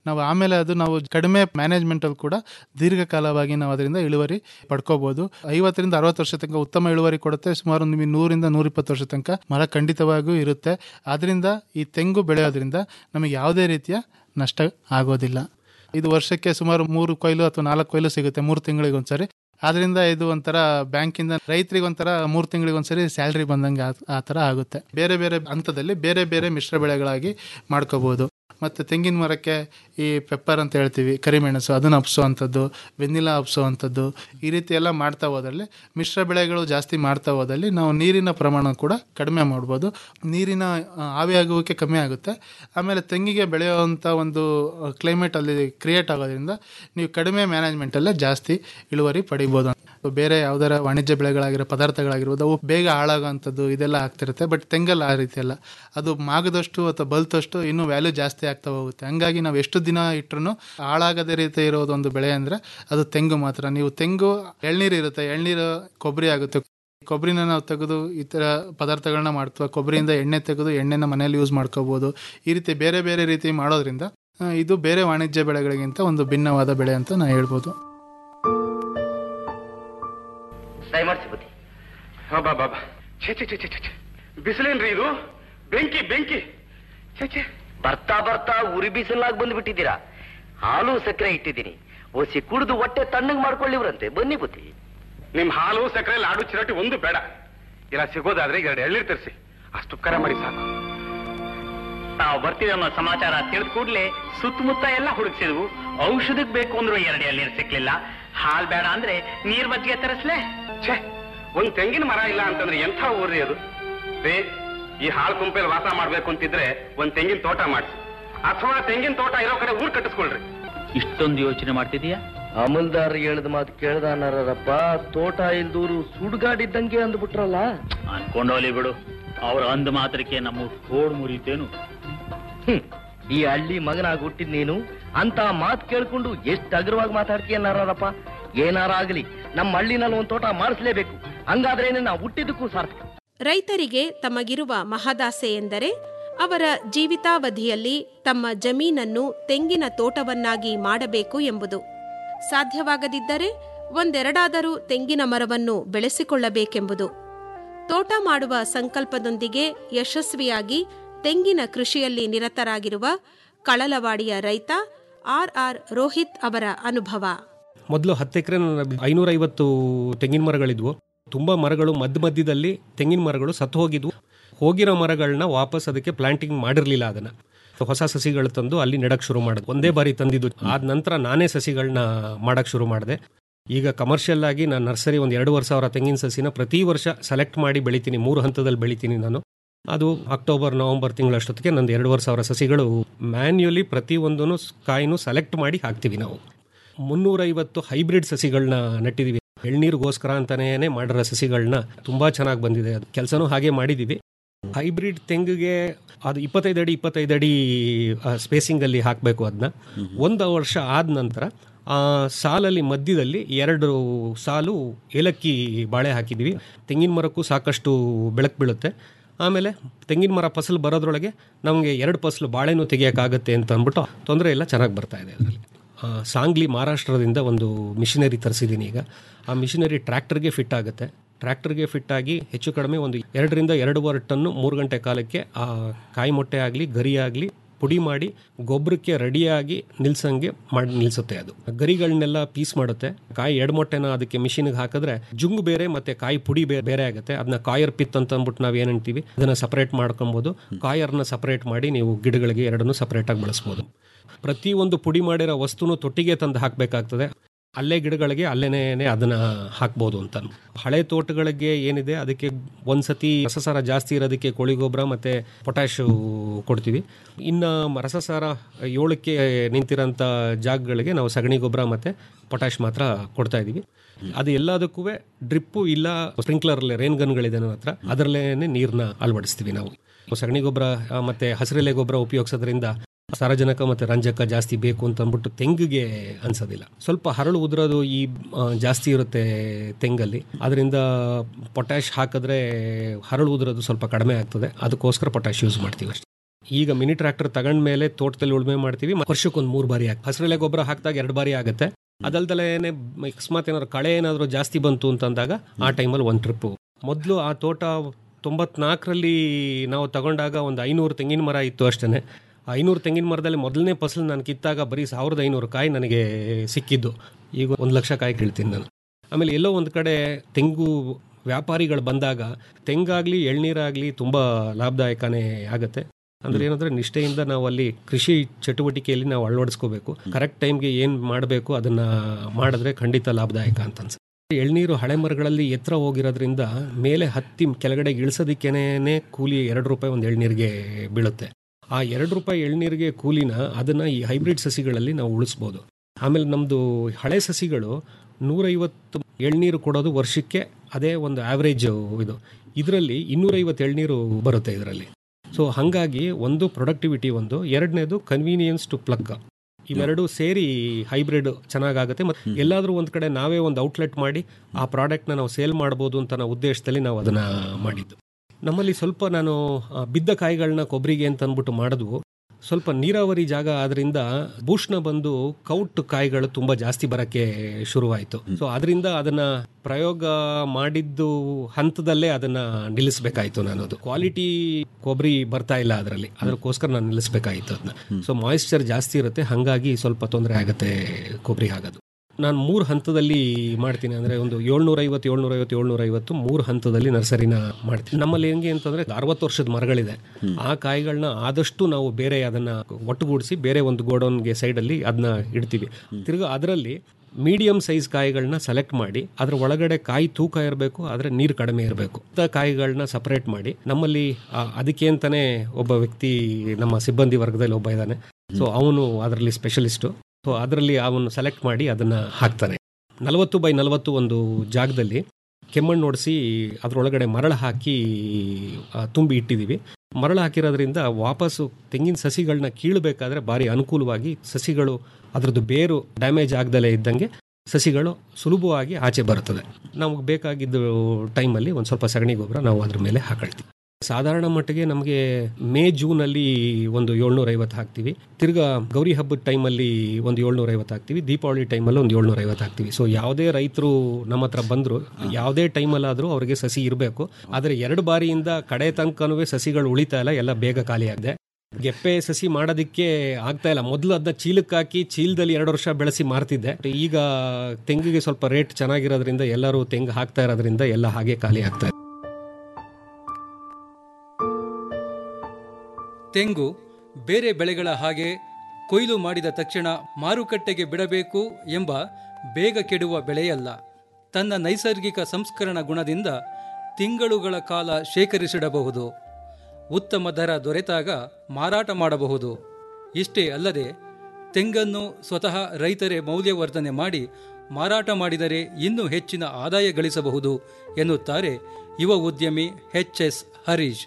ನಾವು ಆಮೇಲೆ ಅದು ನಾವು ಕಡಿಮೆ ಮ್ಯಾನೇಜ್ಮೆಂಟಲ್ಲಿ ಕೂಡ ದೀರ್ಘಕಾಲವಾಗಿ ನಾವು ಅದರಿಂದ ಇಳುವರಿ ಪಡ್ಕೋಬಹುದು ಐವತ್ತರಿಂದ ಅರವತ್ತು ವರ್ಷ ತನಕ ಉತ್ತಮ ಇಳುವರಿ ಕೊಡುತ್ತೆ ಸುಮಾರು ನಿಮಗೆ ನೂರಿಂದ ನೂರಿಪ್ಪತ್ತು ವರ್ಷ ತನಕ ಮರ ಖಂಡಿತವಾಗಿಯೂ ಇರುತ್ತೆ ಆದ್ರಿಂದ ಈ ತೆಂಗು ಬೆಳೆಯೋದ್ರಿಂದ ನಮಗೆ ಯಾವುದೇ ರೀತಿಯ ನಷ್ಟ ಆಗೋದಿಲ್ಲ ಇದು ವರ್ಷಕ್ಕೆ ಸುಮಾರು ಮೂರು ಕೊಯ್ಲು ಅಥವಾ ನಾಲ್ಕು ಕೊಯ್ಲು ಸಿಗುತ್ತೆ ಮೂರು ತಿಂಗಳಿಗೆ ಒಂದ್ಸರಿ ಆದ್ರಿಂದ ಇದು ಒಂಥರ ಬ್ಯಾಂಕಿಂದ ರೈತರಿಗೆ ಒಂಥರ ಮೂರು ತಿಂಗಳಿಗೆ ಒಂದ್ಸರಿ ಸ್ಯಾಲ್ರಿ ಬಂದಂಗೆ ಆ- ಆ ಥರ ಆಗುತ್ತೆ ಬೇರೆ ಬೇರೆ ಹಂತದಲ್ಲಿ ಬೇರೆ ಬೇರೆ ಮಿಶ್ರ ಬೆಳೆಗಳಾಗಿ ಮಾಡ್ಕೋಬಹುದು ಮತ್ತು ತೆಂಗಿನ ಮರಕ್ಕೆ ಈ ಪೆಪ್ಪರ್ ಅಂತ ಹೇಳ್ತೀವಿ ಕರಿಮೆಣಸು ಅದನ್ನು ಹಬ್ಸೋವಂಥದ್ದು ವೆನಿಲಾ ಹಬ್ಸೋವಂಥದ್ದು ಈ ರೀತಿ ಎಲ್ಲ ಮಾಡ್ತಾ ಹೋದಲ್ಲಿ ಮಿಶ್ರ ಬೆಳೆಗಳು ಜಾಸ್ತಿ ಮಾಡ್ತಾ ಹೋದಲ್ಲಿ ನಾವು ನೀರಿನ ಪ್ರಮಾಣ ಕೂಡ ಕಡಿಮೆ ಮಾಡ್ಬೋದು ನೀರಿನ ಆ, ಆವಿಯಾಗುವಿಕೆ ಕಮ್ಮಿ ಆಗುತ್ತೆ ಆಮೇಲೆ ತೆಂಗಿಗೆ ಬೆಳೆಯುವಂಥ ಒಂದು ಕ್ಲೈಮೇಟ್ ಅಲ್ಲಿ ಕ್ರಿಯೇಟ್ ಆಗೋದ್ರಿಂದ ನೀವು ಕಡಿಮೆ ಮ್ಯಾನೇಜ್ಮೆಂಟಲ್ಲೇ ಜಾಸ್ತಿ ಇಳುವರಿ ಪಡಿಬೋದು ಬೇರೆ ಯಾವ್ದಾರ ವಾಣಿಜ್ಯ ಬೆಳೆಗಳಾಗಿರೋ ಪದಾರ್ಥಗಳಾಗಿರ್ಬೋದು ಅವು ಬೇಗ ಹಾಳಾಗೋವಂಥದ್ದು ಇದೆಲ್ಲ ಆಗ್ತಿರುತ್ತೆ ಬಟ್ ತೆಂಗಲ್ಲ ಆ ರೀತಿ ಅಲ್ಲ ಅದು ಮಾಗದಷ್ಟು ಅಥವಾ ಬಲ್ತಷ್ಟು ಇನ್ನೂ ವ್ಯಾಲ್ಯೂ ಜಾಸ್ತಿ ಆಗ್ತಾ ಹೋಗುತ್ತೆ ಹಂಗಾಗಿ ನಾವು ಎಷ್ಟು ದಿನ ಇಟ್ಟರು ಹಾಳಾಗದೇ ರೀತಿ ಇರೋದೊಂದು ಬೆಳೆ ಅಂದರೆ ಅದು ತೆಂಗು ಮಾತ್ರ ನೀವು ತೆಂಗು ಎಳ್ನೀರು ಇರುತ್ತೆ ಎಳ್ನೀರು ಕೊಬ್ಬರಿ ಆಗುತ್ತೆ ಕೊಬ್ಬರಿನ ನಾವು ತೆಗೆದು ಈ ಥರ ಪದಾರ್ಥಗಳನ್ನ ಮಾಡ್ತೀವಿ ಕೊಬ್ಬರಿಯಿಂದ ಎಣ್ಣೆ ತೆಗೆದು ಎಣ್ಣೆನ ಮನೇಲಿ ಯೂಸ್ ಮಾಡ್ಕೋಬೋದು ಈ ರೀತಿ ಬೇರೆ ಬೇರೆ ರೀತಿ ಮಾಡೋದ್ರಿಂದ ಆ, ಇದು ಬೇರೆ ವಾಣಿಜ್ಯ ಬೆಳೆಗಳಿಗಿಂತ ಒಂದು ಭಿನ್ನವಾದ ಬೆಳೆ ಅಂತ ನಾನು ಹೇಳ್ಬೋದು ದಯಮಾಡಿ ಬುದ್ಧಿ ಬಾಬಾ ಬಾಬಾ ಛೇ ಛೇ ಛೇ ಛೇ ಛೇ ಬಿಸಿಲೇನ್ರಿ ಇದು ಬೆಂಕಿ ಬೆಂಕಿ ಛೇ ಛೇ ಬರ್ತಾ ಬರ್ತಾ ಉರಿ ಬಿಸಿಲಾಗಿ ಬಂದ್ಬಿಟ್ಟಿದ್ದೀರಾ ಹಾಲು ಸಕ್ಕರೆ ಇಟ್ಟಿದ್ದೀನಿ ಓಸಿ ಕುಡಿದು ಹೊಟ್ಟೆ ತಣ್ಣಗೆ ಮಾಡ್ಕೊಳ್ಳಿವ್ರಂತೆ ಬನ್ನಿ ಬುದ್ಧಿ ನಿಮ್ ಹಾಲು ಸಕ್ಕರೆ ಲಾಡು ಚಿರಟಿ ಒಂದು ಬೇಡ ಇಲ್ಲ ಸಿಗೋದಾದ್ರೆ ಎರಡು ಎಳ್ನೀರು ತರಿಸಿ ಅಷ್ಟು ಉಪಕಾರ ಮಾಡಿ ಸಾಕು ನಾವು ಬರ್ತೀವಿ ಅನ್ನೋ ಸಮಾಚಾರ ತಿಳಿದ ಕೂಡಲೇ ಸುತ್ತಮುತ್ತ ಎಲ್ಲ ಹುಡುಕ್ಸಿದ್ವು ಔಷಧಕ್ ಬೇಕು ಅಂದ್ರು ಎರಡು ಎಳ್ನೀರು ಸಿಕ್ಲಿಲ್ಲ ಹಾಲ್ ಬೇಡ ಅಂದ್ರೆ ನೀರ್ ಮಜ್ಜಿಗೆ ತರಿಸ್ಲೆ ಛೇ ಒಂದ್ ತೆಂಗಿನ ಮರ ಇಲ್ಲ ಅಂತಂದ್ರೆ ಎಂಥ ಊರ್ರಿ ಅದು ರೇ ಈ ಹಾಳು ಕುಂಪೆಲ್ ವಾಸ ಮಾಡ್ಬೇಕು ಅಂತಿದ್ರೆ ಒಂದ್ ತೆಂಗಿನ ತೋಟ ಮಾಡಿಸಿ ಅಥವಾ ತೆಂಗಿನ ತೋಟ ಇರೋ ಕಡೆ ಊರ್ ಕಟ್ಟಿಸ್ಕೊಳ್ರಿ ಇಷ್ಟೊಂದು ಯೋಚನೆ ಮಾಡ್ತಿದೀಯಾ ಅಮಲ್ದಾರ್ ಹೇಳಿದ ಮಾತು ಕೇಳ್ದ ನಾರಪ್ಪ ತೋಟ ಇಲ್ದೂರು ಸುಡ್ಗಾಡಿದ್ದಂಗೆ ಅಂದ್ಬಿಟ್ರಲ್ಲ ಅನ್ಕೊಂಡೋಲಿ ಬಿಡು ಅವ್ರ ಅಂದ ಮಾತ್ರಕ್ಕೆ ನಮ್ಮ ಓಡ್ ಮುರಿತೇನು ಈ ಹಳ್ಳಿ ಮಗನಾಗಿ ಹುಟ್ಟಿದ್ ನೀನು ಅಂತ ಮಾತು ಕೇಳ್ಕೊಂಡು ಎಷ್ಟು ಅಗ್ರವಾಗಿ ಮಾತಾಡ್ತೀಯ ನಾರಪ್ಪ ಏನಾರ ಆಗಲಿ ನಮ್ಮ ಹಳ್ಳಿನಲ್ಲಿ ಒಂದ್ ತೋಟ ಮಾಡಿಸ್ಲೇಬೇಕು ಹಂಗಾದ್ರೆ ನಾವು ಹುಟ್ಟಿದ್ದಕ್ಕೂ ಸಾರ್ಥಕ ರೈತರಿಗೆ ತಮಗಿರುವ ಮಹದಾಸೆ ಎಂದರೆ ಅವರ ಜೀವಿತಾವಧಿಯಲ್ಲಿ ತಮ್ಮ ಜಮೀನನ್ನು ತೆಂಗಿನ ತೋಟವನ್ನಾಗಿ ಮಾಡಬೇಕು ಎಂಬುದು ಸಾಧ್ಯವಾಗದಿದ್ದರೆ ಒಂದೆರಡಾದರೂ ತೆಂಗಿನ ಮರವನ್ನು ಬೆಳೆಸಿಕೊಳ್ಳಬೇಕೆಂಬುದು ತೋಟ ಮಾಡುವ ಸಂಕಲ್ಪದೊಂದಿಗೆ ಯಶಸ್ವಿಯಾಗಿ ತೆಂಗಿನ ಕೃಷಿಯಲ್ಲಿ ನಿರತರಾಗಿರುವ ಕಳಲವಾಡಿಯ ರೈತ ಆರ್ ಆರ್ ರೋಹಿತ್ ಅವರ ಅನುಭವ ಮೊದಲು ಹತ್ತು ಎಕರೆ ಐನೂರೈವತ್ತು ತೆಂಗಿನ ಮರಗಳಿದ್ವು ತುಂಬ ಮರಗಳು ಮಧ್ಯ ಮಧ್ಯದಲ್ಲಿ ತೆಂಗಿನ ಮರಗಳು ಸತ್ತು ಹೋಗಿದ್ವು ಹೋಗಿರೋ ಮರಗಳನ್ನ ವಾಪಸ್ ಅದಕ್ಕೆ ಪ್ಲಾಂಟಿಂಗ್ ಮಾಡಿರಲಿಲ್ಲ ಅದನ್ನ ಹೊಸ ಸಸಿಗಳು ತಂದು ಅಲ್ಲಿ ನೆಡಕ್ ಶುರು ಮಾಡೋದು ಒಂದೇ ಬಾರಿ ತಂದಿದ್ದು ಆದ ನಂತರ ನಾನೇ ಸಸಿಗಳನ್ನ ಮಾಡಕ್ ಶುರು ಮಾಡಿದೆ ಈಗ ಕಮರ್ಷಿಯಲ್ ಆಗಿ ನಾನು ನರ್ಸರಿ ಒಂದು ಎರಡೂವರೆ ಸಾವಿರ ತೆಂಗಿನ ಸಸಿನ ಪ್ರತಿ ವರ್ಷ ಸೆಲೆಕ್ಟ್ ಮಾಡಿ ಬೆಳಿತೀನಿ ಮೂರು ಹಂತದಲ್ಲಿ ಬೆಳಿತೀನಿ ನಾನು ಅದು ಅಕ್ಟೋಬರ್ ನವೆಂಬರ್ ತಿಂಗಳಷ್ಟೊತ್ತಿಗೆ ನಂದು ಎರಡೂವರೆ ಸಾವಿರ ಸಸಿಗಳು ಮ್ಯಾನ್ಯುಯಲಿ ಪ್ರತಿ ಒಂದೂ ಕಾಯಿನೂ ಸೆಲೆಕ್ಟ್ ಮಾಡಿ ಹಾಕ್ತೀವಿ ನಾವು ಮುನ್ನೂರೈವತ್ತು ಹೈಬ್ರಿಡ್ ಸಸಿಗಳನ್ನ ನೆಟ್ಟಿದ್ದೀವಿ ಎಳ್ನೀರಿಗೋಸ್ಕರ ಅಂತಾನೇ ಮಾಡಿರೋ ಸಸಿಗಳನ್ನ ತುಂಬ ಚೆನ್ನಾಗಿ ಬಂದಿದೆ ಅದು ಕೆಲಸನೂ ಹಾಗೆ ಮಾಡಿದ್ದೀವಿ ಹೈಬ್ರಿಡ್ ತೆಂಗಿಗೆ ಅದು ಇಪ್ಪತ್ತೈದು ಅಡಿ ಇಪ್ಪತ್ತೈದು ಅಡಿ ಸ್ಪೇಸಿಂಗಲ್ಲಿ ಹಾಕಬೇಕು ಅದನ್ನ ಒಂದು ವರ್ಷ ಆದ ನಂತರ ಆ ಸಾಲಲ್ಲಿ ಮಧ್ಯದಲ್ಲಿ ಎರಡು ಸಾಲು ಏಲಕ್ಕಿ ಬಾಳೆ ಹಾಕಿದ್ದೀವಿ ತೆಂಗಿನ ಮರಕ್ಕೂ ಸಾಕಷ್ಟು ಬೆಳಕು ಬೀಳುತ್ತೆ ಆಮೇಲೆ ತೆಂಗಿನ ಮರ ಫಸಲು ಬರೋದ್ರೊಳಗೆ ನಮಗೆ ಎರಡು ಫಸಲು ಬಾಳೆನೂ ತೆಗಿಯೋಕ್ಕಾಗತ್ತೆ ಅಂತ ಅಂದ್ಬಿಟ್ಟು ತೊಂದರೆ ಎಲ್ಲ ಚೆನ್ನಾಗಿ ಬರ್ತಾ ಇದೆ ಅದರಲ್ಲಿ ಆ, ಸಾಂಗ್ಲಿ ಮಹಾರಾಷ್ಟ್ರದಿಂದ ಒಂದು ಮಿಷಿನರಿ ತರಿಸಿದ್ದೀನಿ ಈಗ ಆ ಮಿಷಿನರಿ ಟ್ರ್ಯಾಕ್ಟರ್ಗೆ ಫಿಟ್ ಆಗುತ್ತೆ ಟ್ರ್ಯಾಕ್ಟರ್ಗೆ ಫಿಟ್ ಆಗಿ ಹೆಚ್ಚು ಕಡಿಮೆ ಒಂದು ಎರಡರಿಂದ ಎರಡೂವರೆ ಟನ್ನು ಮೂರು ಗಂಟೆ ಕಾಲಕ್ಕೆ ಆ ಕಾಯಿ ಮೊಟ್ಟೆ ಆಗಲಿ ಗರಿ ಆಗಲಿ ಪುಡಿ ಮಾಡಿ ಗೊಬ್ಬರಕ್ಕೆ ರೆಡಿಯಾಗಿ ನಿಲ್ಸಂಗೆ ಮಾಡಿ ನಿಲ್ಸುತ್ತೆ ಅದು ಗರಿಗಳನ್ನೆಲ್ಲ ಪೀಸ್ ಮಾಡುತ್ತೆ ಕಾಯಿ ಎರಡು ಮೊಟ್ಟೆನ ಅದಕ್ಕೆ ಮಿಷಿನ್ಗೆ ಹಾಕಿದ್ರೆ ಜುಂಗು ಬೇರೆ ಮತ್ತೆ ಕಾಯಿ ಪುಡಿ ಬೇರೆ ಬೇರೆ ಆಗುತ್ತೆ ಅದನ್ನ ಕಾಯರ್ ಪಿತ್ ಅಂತ ಅಂದ್ಬಿಟ್ಟು ನಾವು ಏನಂತೀವಿ ಅದನ್ನ ಸಪರೇಟ್ ಮಾಡ್ಕೊಬೋದು ಕಾಯರ್ನ ಸಪರೇಟ್ ಮಾಡಿ ನೀವು ಗಿಡಗಳಿಗೆ ಎರಡನ್ನೂ ಸಪರೇಟಾಗಿ ಬಳಸ್ಬೋದು ಪ್ರತಿಯೊಂದು ಪುಡಿ ಮಾಡಿರೋ ವಸ್ತುನು ತೊಟ್ಟಿಗೆ ತಂದು ಹಾಕಬೇಕಾಗ್ತದೆ ಅಲ್ಲೇ ಗಿಡಗಳಿಗೆ ಅಲ್ಲೇನೇ ಅದನ್ನ ಹಾಕ್ಬೋದು ಅಂತ ಹಳೆ ತೋಟಗಳಿಗೆ ಏನಿದೆ ಅದಕ್ಕೆ ಒಂದ್ಸತಿ ರಸಸಾರ ಜಾಸ್ತಿ ಇರೋದಕ್ಕೆ ಕೋಳಿ ಗೊಬ್ಬರ ಮತ್ತೆ ಪೊಟ್ಯಾಶ್ ಕೊಡ್ತೀವಿ ಇನ್ನು ರಸಸಾರ ಏಳಕ್ಕೆ ನಿಂತಿರೋಂಥ ಜಾಗಗಳಿಗೆ ನಾವು ಸಗಣಿ ಗೊಬ್ಬರ ಮತ್ತೆ ಪೊಟ್ಯಾಶ್ ಮಾತ್ರ ಕೊಡ್ತಾ ಇದೀವಿ ಅದು ಎಲ್ಲದಕ್ಕೂ ಡ್ರಿಪ್ಪು ಇಲ್ಲ ಸ್ಪ್ರಿಂಕ್ಲರ್ ರೇನ್ ಗನ್ಗಳಿದೆ ನನ್ನ ಹತ್ರ ಅದರಲ್ಲೇ ನೀರನ್ನ ಅಳವಡಿಸ್ತೀವಿ ನಾವು ಸಗಣಿ ಗೊಬ್ಬರ ಆ, ಮತ್ತೆ ಹಸಿರೆಲೆ ಗೊಬ್ಬರ ಉಪಯೋಗಿಸೋದ್ರಿಂದ ಸಾರಜನಕ ಮತ್ತು ರಂಜಕ ಜಾಸ್ತಿ ಬೇಕು ಅಂತ ಅಂದ್ಬಿಟ್ಟು ತೆಂಗಿಗೆ ಅನ್ಸೋದಿಲ್ಲ ಸ್ವಲ್ಪ ಹರಳು ಉದುರೋದು ಈ ಆ, ಜಾಸ್ತಿ ಇರುತ್ತೆ ತೆಂಗಲ್ಲಿ ಅದರಿಂದ ಪೊಟ್ಯಾಶ್ ಹಾಕಿದ್ರೆ ಹರಳು ಉದುರೋದು ಸ್ವಲ್ಪ ಕಡಿಮೆ ಆಗ್ತದೆ ಅದಕ್ಕೋಸ್ಕರ ಪೊಟ್ಯಾಶ್ ಯೂಸ್ ಮಾಡ್ತೀವಿ ಅಷ್ಟೇ ಈಗ ಮಿನಿ ಟ್ರ್ಯಾಕ್ಟರ್ ತಗೊಂಡ ಮೇಲೆ ತೋಟದಲ್ಲಿ ಉಳುಮೆ ಮಾಡ್ತೀವಿ ಮ- ವರ್ಷಕ್ಕೊಂದು ಮೂರು ಬಾರಿ ಹಾಕಿ ಹಸಿರೆಲೆ ಗೊಬ್ಬರ ಹಾಕಿದಾಗ ಎರಡು ಬಾರಿ ಆಗುತ್ತೆ ಅದಲ್ದಲೇನೆ ಅಕಸ್ಮಾತ್ ಏನಾದ್ರು ಕಳೆ ಏನಾದರೂ ಜಾಸ್ತಿ ಬಂತು ಅಂತಂದಾಗ ಆ ಟೈಮಲ್ಲಿ ಒಂದು ಟ್ರಿಪ್ಪು ಮೊದಲು ಆ ತೋಟ ತೊಂಬತ್ನಾಲ್ಕರಲ್ಲಿ ನಾವು ತಗೊಂಡಾಗ ಒಂದು ಐನೂರು ತೆಂಗಿನ ಮರ ಇತ್ತು ಅಷ್ಟೇ ಐನೂರು ತೆಂಗಿನ ಮರದಲ್ಲಿ ಮೊದಲನೇ ಫಸಲು ನಾನು ಕಿತ್ತಾಗ ಬರೀ ಸಾವಿರದ ಐನೂರು ಕಾಯಿ ನನಗೆ ಸಿಕ್ಕಿದ್ದು ಈಗ ಒಂದು ಲಕ್ಷ ಕಾಯಿ ಕೀಳ್ತೀನಿ ನಾನು ಆಮೇಲೆ ಎಲ್ಲೋ ಒಂದು ಕಡೆ ತೆಂಗು ವ್ಯಾಪಾರಿಗಳು ಬಂದಾಗ ತೆಂಗಾಗಲಿ ಎಳ್ನೀರಾಗಲಿ ತುಂಬ ಲಾಭದಾಯಕನೇ ಆಗುತ್ತೆ ಅಂದ್ರೆ ಏನಂದ್ರೆ ನಿಷ್ಠೆಯಿಂದ ನಾವು ಅಲ್ಲಿ ಕೃಷಿ ಚಟುವಟಿಕೆಯಲ್ಲಿ ನಾವು ಅಳವಡಿಸ್ಕೋಬೇಕು ಕರೆಕ್ಟ್ ಟೈಮ್ಗೆ ಏನು ಮಾಡಬೇಕು ಅದನ್ನ ಮಾಡಿದ್ರೆ ಖಂಡಿತ ಲಾಭದಾಯಕ ಅಂತ ಅನ್ಸುತ್ತೆ ಎಳ್ನೀರು ಹಳೆ ಮರಗಳಲ್ಲಿ ಎತ್ತರ ಹೋಗಿರೋದ್ರಿಂದ ಮೇಲೆ ಹತ್ತಿ ಕೆಳಗಡೆ ಇಳಿಸೋದಕ್ಕೇನೆ ಕೂಲಿ ಎರಡು ರೂಪಾಯಿ ಒಂದು ಎಳ್ನೀರಿಗೆ ಬೀಳುತ್ತೆ ಆ ಎರಡು ರೂಪಾಯಿ ಎಳ್ನೀರಿಗೆ ಕೂಲಿನ ಅದನ್ನ ಈ ಹೈಬ್ರಿಡ್ ಸಸಿಗಳಲ್ಲಿ ನಾವು ಉಳಿಸ್ಬೋದು ಆಮೇಲೆ ನಮ್ಮದು ಹಳೆ ಸಸಿಗಳು ನೂರೈವತ್ತು ಎಳ್ನೀರು ಕೊಡೋದು ವರ್ಷಕ್ಕೆ ಅದೇ ಒಂದು ಆವ್ರೇಜ್ ಇದು ಇದರಲ್ಲಿ ಇನ್ನೂರೈವತ್ತು ಎಳ್ನೀರು ಬರುತ್ತೆ ಇದರಲ್ಲಿ ಸೊ ಹಾಗಾಗಿ ಒಂದು ಪ್ರೊಡಕ್ಟಿವಿಟಿ ಒಂದು ಎರಡನೇದು ಕನ್ವೀನಿಯನ್ಸ್ ಟು ಪ್ಲಗ್ ಇವೆರಡು ಸೇರಿ ಹೈಬ್ರಿಡ್ ಚೆನ್ನಾಗಾಗುತ್ತೆ ಮತ್ತು ಎಲ್ಲಾದರೂ ಒಂದು ಕಡೆ ನಾವೇ ಒಂದು ಔಟ್ಲೆಟ್ ಮಾಡಿ ಆ ಪ್ರಾಡಕ್ಟ್ನ ನಾವು ಸೇಲ್ ಮಾಡ್ಬೋದು ಅಂತ ನಾವು ಉದ್ದೇಶದಲ್ಲಿ ನಾವು ಅದನ್ನು ಮಾಡಿದ್ದು ನಮ್ಮಲ್ಲಿ ಸ್ವಲ್ಪ ನಾನು ಆ, ಬಿದ್ದ ಕಾಯಿಗಳನ್ನ ಕೊಬ್ಬರಿಗೆ ಅಂತ ಅಂದ್ಬಿಟ್ಟು ಮಾಡಿದ್ವು ಸ್ವಲ್ಪ ನೀರಾವರಿ ಜಾಗ ಆದ್ರಿಂದ ಭೂಷಣ ಬಂದು ಕೌಟ್ ಕಾಯಿಗಳು ತುಂಬಾ ಜಾಸ್ತಿ ಬರಕ್ಕೆ ಶುರುವಾಯಿತು ಸೊ ಅದರಿಂದ ಅದನ್ನ ಪ್ರಯೋಗ ಮಾಡಿದ್ದು ಹಂತದಲ್ಲೇ ಅದನ್ನ ನಿಲ್ಲಿಸಬೇಕಾಯ್ತು ನಾನು ಅದು ಕ್ವಾಲಿಟಿ ಕೊಬ್ಬರಿ ಬರ್ತಾ ಇಲ್ಲ ಅದರಲ್ಲಿ ಅದಕ್ಕೋಸ್ಕರ ನಾನು ನಿಲ್ಲಿಸಬೇಕಾಯಿತು ಅದನ್ನ ಸೊ ಮಾಯಿಶ್ಚರ್ ಜಾಸ್ತಿ ಇರುತ್ತೆ ಹಾಗಾಗಿ ಸ್ವಲ್ಪ ತೊಂದರೆ ಆಗುತ್ತೆ ಕೊಬ್ಬರಿ ಆಗೋದು ನಾನು ಮೂರು ಹಂತದಲ್ಲಿ ಮಾಡ್ತೀನಿ ಅಂದರೆ ಒಂದು ಏಳ್ನೂರೈವತ್ತು ಏಳ್ನೂರೈವತ್ತು ಏಳ್ನೂರೈವತ್ತು ಮೂರು ಹಂತದಲ್ಲಿ ನರ್ಸರಿನ ಮಾಡ್ತೀನಿ ನಮ್ಮಲ್ಲಿ ಹೆಂಗೆ ಅಂತಂದರೆ ಅರವತ್ತು ವರ್ಷದ ಮರಗಳಿದೆ ಆ ಕಾಯಿಗಳನ್ನ ಆದಷ್ಟು ನಾವು ಬೇರೆ ಅದನ್ನು ಒಟ್ಟುಗೂಡಿಸಿ ಬೇರೆ ಒಂದು ಗೋಡೌನ್ಗೆ ಸೈಡಲ್ಲಿ ಅದನ್ನ ಇಡ್ತೀವಿ ತಿರ್ಗಾ ಅದರಲ್ಲಿ ಮೀಡಿಯಂ ಸೈಜ್ ಕಾಯಿಗಳನ್ನ ಸೆಲೆಕ್ಟ್ ಮಾಡಿ ಅದ್ರ ಒಳಗಡೆ ಕಾಯಿ ತೂಕ ಇರಬೇಕು ಆದರೆ ನೀರು ಕಡಿಮೆ ಇರಬೇಕು ಅಂತ ಕಾಯಿಗಳನ್ನ ಸಪರೇಟ್ ಮಾಡಿ ನಮ್ಮಲ್ಲಿ ಆ, ಅದಕ್ಕೆ ಅಂತಾನೆ ಒಬ್ಬ ವ್ಯಕ್ತಿ ನಮ್ಮ ಸಿಬ್ಬಂದಿ ವರ್ಗದಲ್ಲಿ ಒಬ್ಬ ಇದ್ದಾನೆ ಸೊ ಅವನು ಅದರಲ್ಲಿ ಸ್ಪೆಷಲಿಸ್ಟು ಸೊ ಅದರಲ್ಲಿ ಅವನು ಸೆಲೆಕ್ಟ್ ಮಾಡಿ ಅದನ್ನು ಹಾಕ್ತಾನೆ ನಲವತ್ತು ಬೈ ನಲವತ್ತು ಒಂದು ಜಾಗದಲ್ಲಿ ಕೆಮ್ಮಣ್ಣು ಹೊಡಿಸಿ ಅದರೊಳಗಡೆ ಮರಳು ಹಾಕಿ ಆ, ತುಂಬಿ ಇಟ್ಟಿದ್ದೀವಿ ಮರಳು ಹಾಕಿರೋದ್ರಿಂದ ವಾಪಸ್ಸು ತೆಂಗಿನ ಸಸಿಗಳನ್ನ ಕೀಳಬೇಕಾದ್ರೆ ಭಾರಿ ಅನುಕೂಲವಾಗಿ ಸಸಿಗಳು ಅದರದ್ದು ಬೇರು ಡ್ಯಾಮೇಜ್ ಆಗದಲೇ ಇದ್ದಂಗೆ ಸಸಿಗಳು ಸುಲಭವಾಗಿ ಆಚೆ ಬರುತ್ತದೆ ನಮಗೆ ಬೇಕಾಗಿದ್ದ ಟೈಮಲ್ಲಿ ಒಂದು ಸ್ವಲ್ಪ ಸಗಣಿ ಗೊಬ್ಬರ ನಾವು ಅದ್ರ ಮೇಲೆ ಹಾಕೊಳ್ತೀವಿ ಸಾಧಾರಣ ಮಟ್ಟಿಗೆ ನಮಗೆ ಮೇ ಜೂನಲ್ಲಿ ಒಂದು ಏಳ್ನೂರ ಐವತ್ತು ಹಾಕ್ತೀವಿ ತಿರ್ಗಾ ಗೌರಿ ಹಬ್ಬದ ಟೈಮಲ್ಲಿ ಒಂದು ಏಳ್ನೂರ ಐವತ್ತು ಹಾಕ್ತೀವಿ ದೀಪಾವಳಿ ಟೈಮಲ್ಲಿ ಒಂದು ಏಳ್ನೂರ ಐವತ್ತು ಹಾಕ್ತೀವಿ ಸೊ ಯಾವುದೇ ರೈತರು ನಮ್ಮ ಹತ್ರ ಬಂದರು ಯಾವುದೇ ಟೈಮಲ್ಲಾದರೂ ಅವರಿಗೆ ಸಸಿ ಇರಬೇಕು ಆದರೆ ಎರಡು ಬಾರಿಯಿಂದ ಕಡೆ ತನಕನೂ ಸಸಿಗಳು ಉಳಿತಾ ಇಲ್ಲ ಎಲ್ಲ ಬೇಗ ಖಾಲಿ ಆಗಿದೆ ಗೆಪ್ಪೆ ಸಸಿ ಮಾಡೋದಕ್ಕೆ ಆಗ್ತಾ ಇಲ್ಲ ಮೊದಲು ಅದನ್ನ ಚೀಲಕ್ಕೆ ಹಾಕಿ ಚೀಲದಲ್ಲಿ ಎರಡು ವರ್ಷ ಬೆಳೆಸಿ ಮಾರ್ತಿದ್ದೆ ಈಗ ತೆಂಗಿಗೆ ಸ್ವಲ್ಪ ರೇಟ್ ಚೆನ್ನಾಗಿರೋದ್ರಿಂದ ಎಲ್ಲರೂ ತೆಂಗು ಹಾಕ್ತಾ ಇರೋದ್ರಿಂದ ಎಲ್ಲ ಹಾಗೆ ಖಾಲಿ ಆಗ್ತಾ ಇದೆ ತೆಂಗು ಬೇರೆ ಬೆಳೆಗಳ ಹಾಗೆ ಕೊಯ್ಲು ಮಾಡಿದ ತಕ್ಷಣ ಮಾರುಕಟ್ಟೆಗೆ ಬಿಡಬೇಕು ಎಂಬ ಬೇಗ ಕೆಡುವ ಬೆಳೆಯಲ್ಲ ತನ್ನ ನೈಸರ್ಗಿಕ ಸಂಸ್ಕರಣ ಗುಣದಿಂದ ತಿಂಗಳುಗಳ ಕಾಲ ಶೇಖರಿಸಿಡಬಹುದು ಉತ್ತಮ ದರ ದೊರೆತಾಗ ಮಾರಾಟ ಮಾಡಬಹುದು ಇಷ್ಟೇ ಅಲ್ಲದೆ ತೆಂಗನ್ನು ಸ್ವತಃ ರೈತರೇ ಮೌಲ್ಯವರ್ಧನೆ ಮಾಡಿ ಮಾರಾಟ ಮಾಡಿದರೆ ಇನ್ನೂ ಹೆಚ್ಚಿನ ಆದಾಯ ಗಳಿಸಬಹುದು ಎನ್ನುತ್ತಾರೆ ಯುವ ಉದ್ಯಮಿ ಎಚ್ ಎಸ್ ಹರೀಶ್